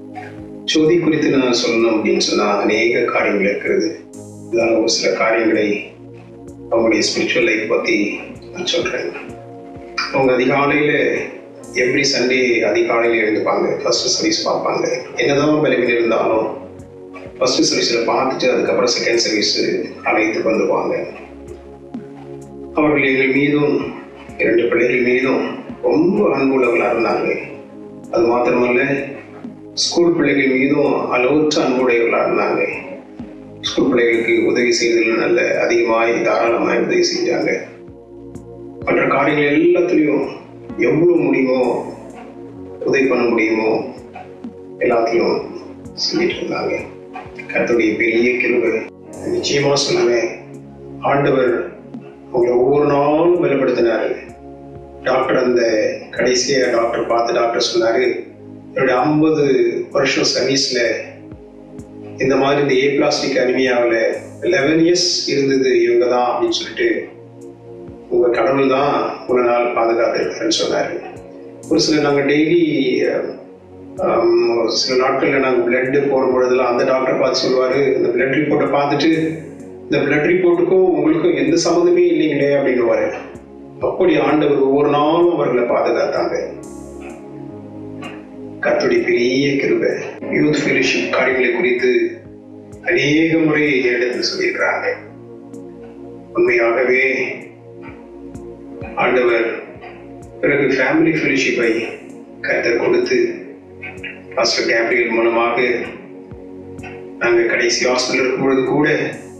ஜோதி குறித்து நான் சொல்லணும் அப்படின்னு சொன்னால் அநேக காரியங்கள் இருக்கிறது இதால் ஒரு சில காரியங்களை அவங்களுடைய ஸ்பிரிச்சுவல் லைஃப் பற்றி நான் சொல்கிறேன் அவங்க அதிகாலையில் எவ்ரி சண்டே அதிகாலையில் எழுந்துப்பாங்க ஃபர்ஸ்ட் சர்வீஸ் பார்ப்பாங்க என்னதான் பலவீனம் இருந்தாலும் ஃபர்ஸ்ட் சர்வீஸில் பார்த்துட்டு அதுக்கப்புறம் செகண்ட் சர்வீஸ் அழைத்து வந்துடுவாங்க அவர்கள் எங்கள் மீதும் இரண்டு பிள்ளைகள் மீதும் ரொம்ப அன்புள்ளவர்களாக இருந்தாங்க அது மாத்திரமல்ல ஸ்கூல் பிள்ளைகள் மீதும் அளவற்ற அன்புடையவர்களாக இருந்தாங்க ஸ்கூல் பிள்ளைகளுக்கு உதவி செய்ததில் நல்ல அதிகமாய் தாராளமாய் உதவி செஞ்சாங்க மற்ற காரியங்கள் எல்லாத்துலேயும் எவ்வளோ முடியுமோ உதவி பண்ண முடியுமோ எல்லாத்தையும் செஞ்சிட்டு இருந்தாங்க கர்த்தருடைய பெரிய கிருபை நிச்சயமா சொல்லுவேன் ஆண்டவர் அவங்களை ஒவ்வொரு நாளும் வெளிப்படுத்தினாரு டாக்டர் அந்த கடைசியா டாக்டர் பார்த்து டாக்டர் சொன்னாரு என்னுடைய ஐம்பது வருஷம் சர்வீஸ்ல இந்த மாதிரி இந்த ஏ பிளாஸ்டிக் அனிமியாவில் லெவன் இயர்ஸ் இருந்தது இவங்க தான் அப்படின்னு சொல்லிட்டு உங்க கடவுள் தான் ஒரு நாள் பாதுகாத்திருக்காருன்னு சொன்னாரு ஒரு சில நாங்கள் டெய்லி சில நாட்களில் நாங்கள் பிளட் போடும் பொழுதெல்லாம் அந்த டாக்டர் பார்த்து சொல்லுவார் இந்த பிளட் ரிப்போர்ட்டை பார்த்துட்டு இந்த பிளட் ரிப்போர்ட்டுக்கும் உங்களுக்கும் எந்த சம்மந்தமே இல்லைங்களே அப்படின்னுவாரு அப்படி ஆண்டவர் ஒவ்வொரு நாளும் அவர்களை பாதுகாத்தாங்க கர்த்தருடைய பெரிய கிருபை யூத் ஃபெலோஷிப் காரியங்களை குறித்து அநேக முறை என்னிடத்தில் சொல்லியிருக்கிறாங்க உண்மையாகவே ஆண்டவர் பிறகு ஃபேமிலி ஃபெலோஷிப்பை கர்த்தர் கொடுத்து பாஸ்டர் கேப்ரியல் மூலமாக நாங்கள் கடைசி ஹாஸ்பிட்டல் இருக்கும் பொழுது கூட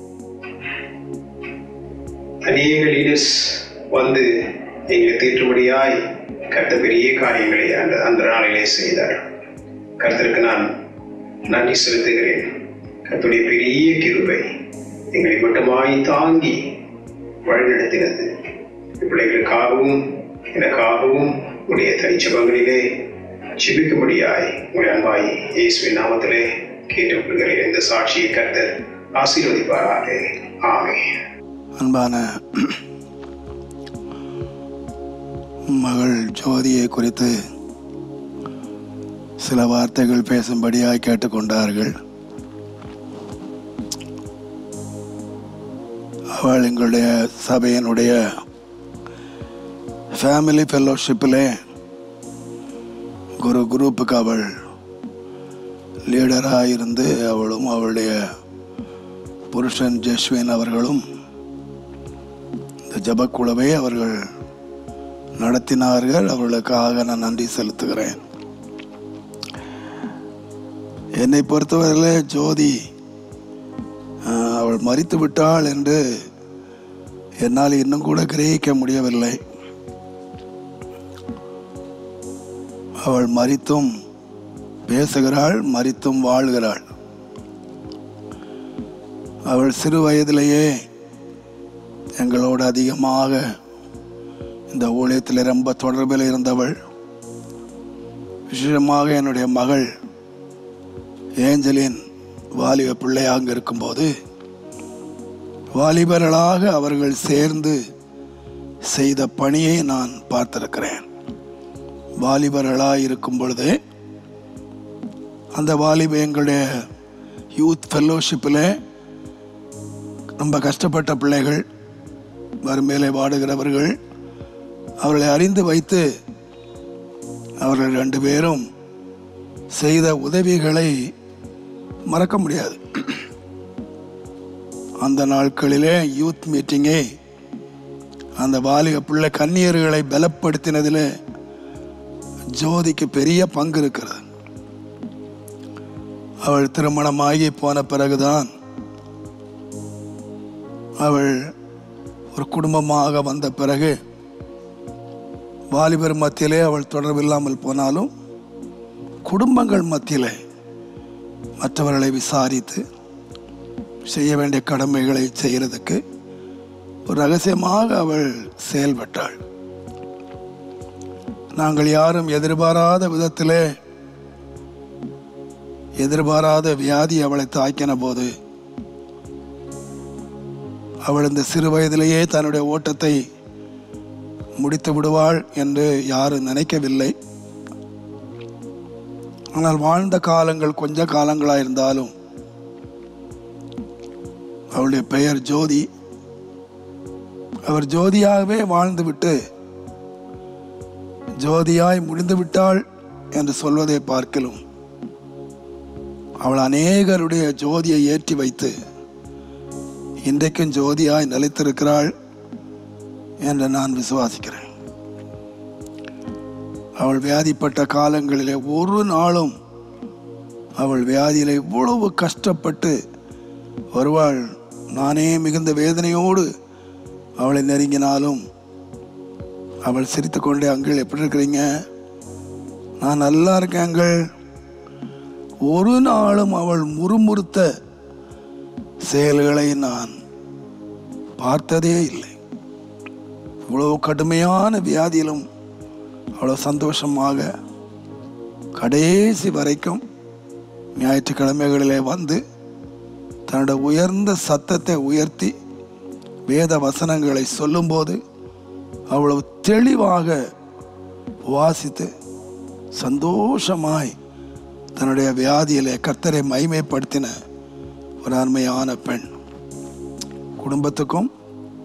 அநேக லீடர்ஸ் வந்து எங்களை தீர்ற்றுபடியாய் கர்த்த பெரிய காரியங்களை அந்த அந்த நாளிலே செய்தார் கர்த்தருக்கு நான் நன்றி செலுத்துகிறேன் கர்த்தருடைய பெரிய கிருபை எங்களை மட்டுமாய் தாங்கி வழிநடத்தினது பிள்ளைகளுக்காகவும் எனக்காகவும் உடைய தனிச்சபங்களிலே ஜெபிக்கும்படியாய் உங்கள் அன்பாய் இயேசுவின் நாமத்திலே கேட்டுக்கொள்கிறேன் இந்த சாட்சியை கர்த்தர் ஆசீர்வதிப்பாராக ஆமென் அன்பான மகள் ஜோதியை குறித்து சில வார்த்தைகள் பேசும்படியாய் கேட்டுக்கொண்டார்கள் அவள் எங்களுடைய சபையினுடைய ஃபேமிலி ஃபெல்லோஷிப்பில் குரு குரூப்புக்கு அவள் லீடராக இருந்து அவளும் அவளுடைய புருஷன் ஜெஸ்வின் அவர்களும் இந்த ஜபக்குழுவை அவர்கள் நடத்தினார்கள் அவர்களுக்காக நான் நன்றி செலுத்துகிறேன் என்னை பொறுத்தவரையில் ஜோதி ஆஹ், அவள் மறித்து விட்டாள் என்று என்னால் இன்னும் கூட கிரகிக்க முடியவில்லை அவள் மறித்தும் பேசுகிறாள் மறித்தும் வாழ்கிறாள் அவள் சிறு வயதிலேயே எங்களோடு அதிகமாக இந்த ஊழியத்தில் ரொம்ப தொடர்பில் இருந்தவள் விசேஷமாக என்னுடைய மகள் ஏஞ்சலின் வாலிப பிள்ளையாக இருக்கும்போது வாலிபர்களாக அவர்கள் சேர்ந்து செய்த பணியை நான் பார்த்திருக்கிறேன் வாலிபர்களாக இருக்கும் பொழுதே அந்த வாலிப எங்களுடைய யூத் ஃபெல்லோஷிப்பில் ரொம்ப கஷ்டப்பட்ட பிள்ளைகள் வறுமையிலே வாடுகிறவர்கள் அவர்களை அறிந்து வைத்து அவர்கள் ரெண்டு பேரும் செய்த உதவிகளை மறக்க முடியாது அந்த நாட்களிலே யூத் மீட்டிங்கே அந்த வாலிப பிள்ளை கன்னியர்களை பலப்படுத்தினதில் ஜோதிக்கு பெரிய பங்கு இருக்கிறது அவள் திருமணமாகி போன பிறகுதான் அவள் ஒரு குடும்பமாக வந்த பிறகு வாலிபர் மத்தியிலே அவள் தொடர்பில்லாமல் போனாலும் குடும்பங்கள் மத்தியிலே மற்றவர்களை விசாரித்து செய்ய வேண்டிய கடமைகளை செய்கிறதுக்கு ஒரு ரகசியமாக அவள் செயல்பட்டாள் நாங்கள் யாரும் எதிர்பாராத விதத்திலே எதிர்பாராத வியாதி அவளை தாக்கின போது அவள் இந்த சிறு வயதிலேயே தன்னுடைய ஓட்டத்தை முடித்து விடுவாள் என்று யாரும் நினைக்கவில்லை ஆனால் வாழ்ந்த காலங்கள் கொஞ்ச காலங்களாக இருந்தாலும் அவளுடைய பெயர் ஜோதி அவர் ஜோதியாகவே வாழ்ந்துவிட்டு ஜோதியாய் முடிந்து விட்டாள் என்று சொல்வதை பார்க்கலும் அவள் அநேகருடைய ஜோதியை ஏற்றி வைத்து இன்றைக்கும் ஜோதியாய் நிலைத்திருக்கிறாள் என்று நான் விசுவாசிக்கிறேன் அவள் வியாதிப்பட்ட காலங்களிலே ஒரு நாளும் அவள் வியாதியில இவ்வளவு கஷ்டப்பட்டு வருவாள் நானே மிகுந்த வேதனையோடு அவளை நெருங்கினாலும் அவள் சிரித்துக்கொண்டே அங்கிள் எப்படி இருக்கிறீங்க நான் நல்லா இருக்கேன் அங்கிள் ஒரு நாளும் அவள் முறுமுறுத்த செயல்களை நான் பார்த்ததே இல்லை இவ்வளவு கடுமையான வியாதியிலும் அவ்வளோ சந்தோஷமாக கடைசி வரைக்கும் ஞாயிற்றுக்கிழமைகளிலே வந்து தன்னோட உயர்ந்த சத்தத்தை உயர்த்தி வேத வசனங்களை சொல்லும்போது அவ்வளவு தெளிவாக வாசித்து சந்தோஷமாய் தன்னுடைய வியாதியிலே கர்த்தரை மைமைப்படுத்தின ஒரு அருமையான பெண் குடும்பத்துக்கும்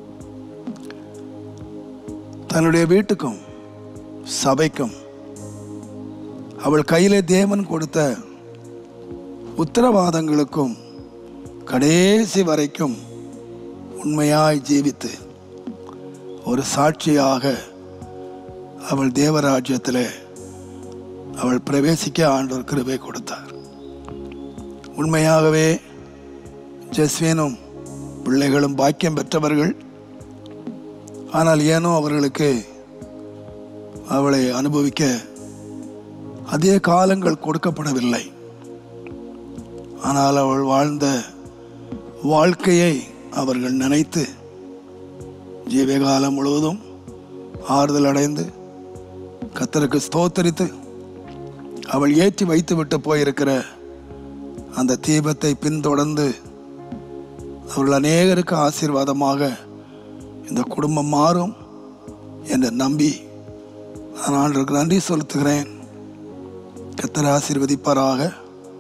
தன்னுடைய வீட்டுக்கும் சபைக்கும் அவள் கையிலே தேவன் கொடுத்த உத்தரவாதங்களுக்கும் கடைசி வரைக்கும் உண்மையாய் ஜீவித்து ஒரு சாட்சியாக அவள் தேவராஜ்யத்திலே அவள் பிரவேசிக்க ஆண்டவர் கிருபை கொடுத்தார் உண்மையாகவே ஜஸ்வீனும் பிள்ளைகளும் பாக்கியம் பெற்றவர்கள் ஆனால் ஏனோ அவர்களுக்கு அவளை அனுபவிக்க அதிக காலங்கள் கொடுக்கப்படவில்லை ஆனால் அவள் வாழ்ந்த வாழ்க்கையை அவர்கள் நினைத்து ஜீவகாலம் முழுவதும் ஆறுதல் அடைந்து கத்தருக்கு ஸ்தோத்தரித்து அவள் ஏற்றி வைத்து விட்டு போயிருக்கிற அந்த தீபத்தை பின்தொடர்ந்து அவர்கள் அநேகருக்கு ஆசீர்வாதமாக இந்த குடும்பம் மாறும் என்று நம்பி நான் ஆண்டருக்கு நன்றி செலுத்துகிறேன் கத்தரை ஆசீர்வதிப்பாராக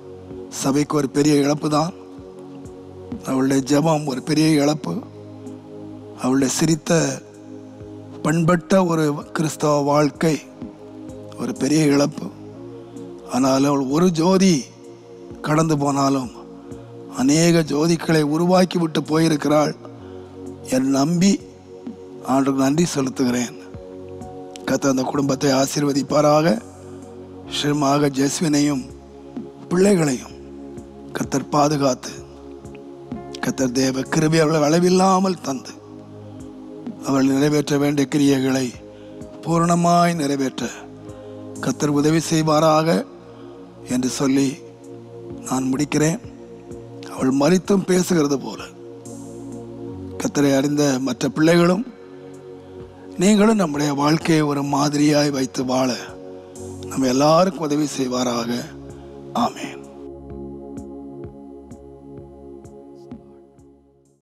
சபைக்கு ஒரு பெரிய இழப்பு தான் அவளுடைய ஜெபம் ஒரு பெரிய இழப்பு அவளுடைய சிரித்த பண்பட்ட ஒரு கிறிஸ்தவ வாழ்க்கை ஒரு பெரிய இழப்பு ஆனால் அவள் ஒரு ஜோதி கடந்து போனாலும் அநேக ஜோதிகளை உருவாக்கி விட்டு போயிருக்கிறாள் என் நம்பி ஆண்டுக்கு நன்றி செலுத்துகிறேன் கத்த அந்த குடும்பத்தை ஆசீர்வதிப்பாராக ஸ்ரீமாக ஜெஸ்வினையும் பிள்ளைகளையும் கத்தர் பாதுகாத்து கத்தர் தேவ கிருபை அவளை அளவில்லாமல் தந்து அவள் நிறைவேற்ற வேண்டிய கிரியைகளை பூரணமாய் நிறைவேற்ற கத்தர் உதவி செய்வாராக என்று சொல்லி நான் முடிக்கிறேன் அவள் மறித்தும் பேசுகிறது போல கத்தரை அறிந்த மற்ற பிள்ளைகளும் நீங்களும் நம்முடைய வாழ்க்கையை ஒரு மாதிரியாய் வைத்து வாழ நம்ம எல்லாருக்கும் உதவி செய்வாராக ஆமென்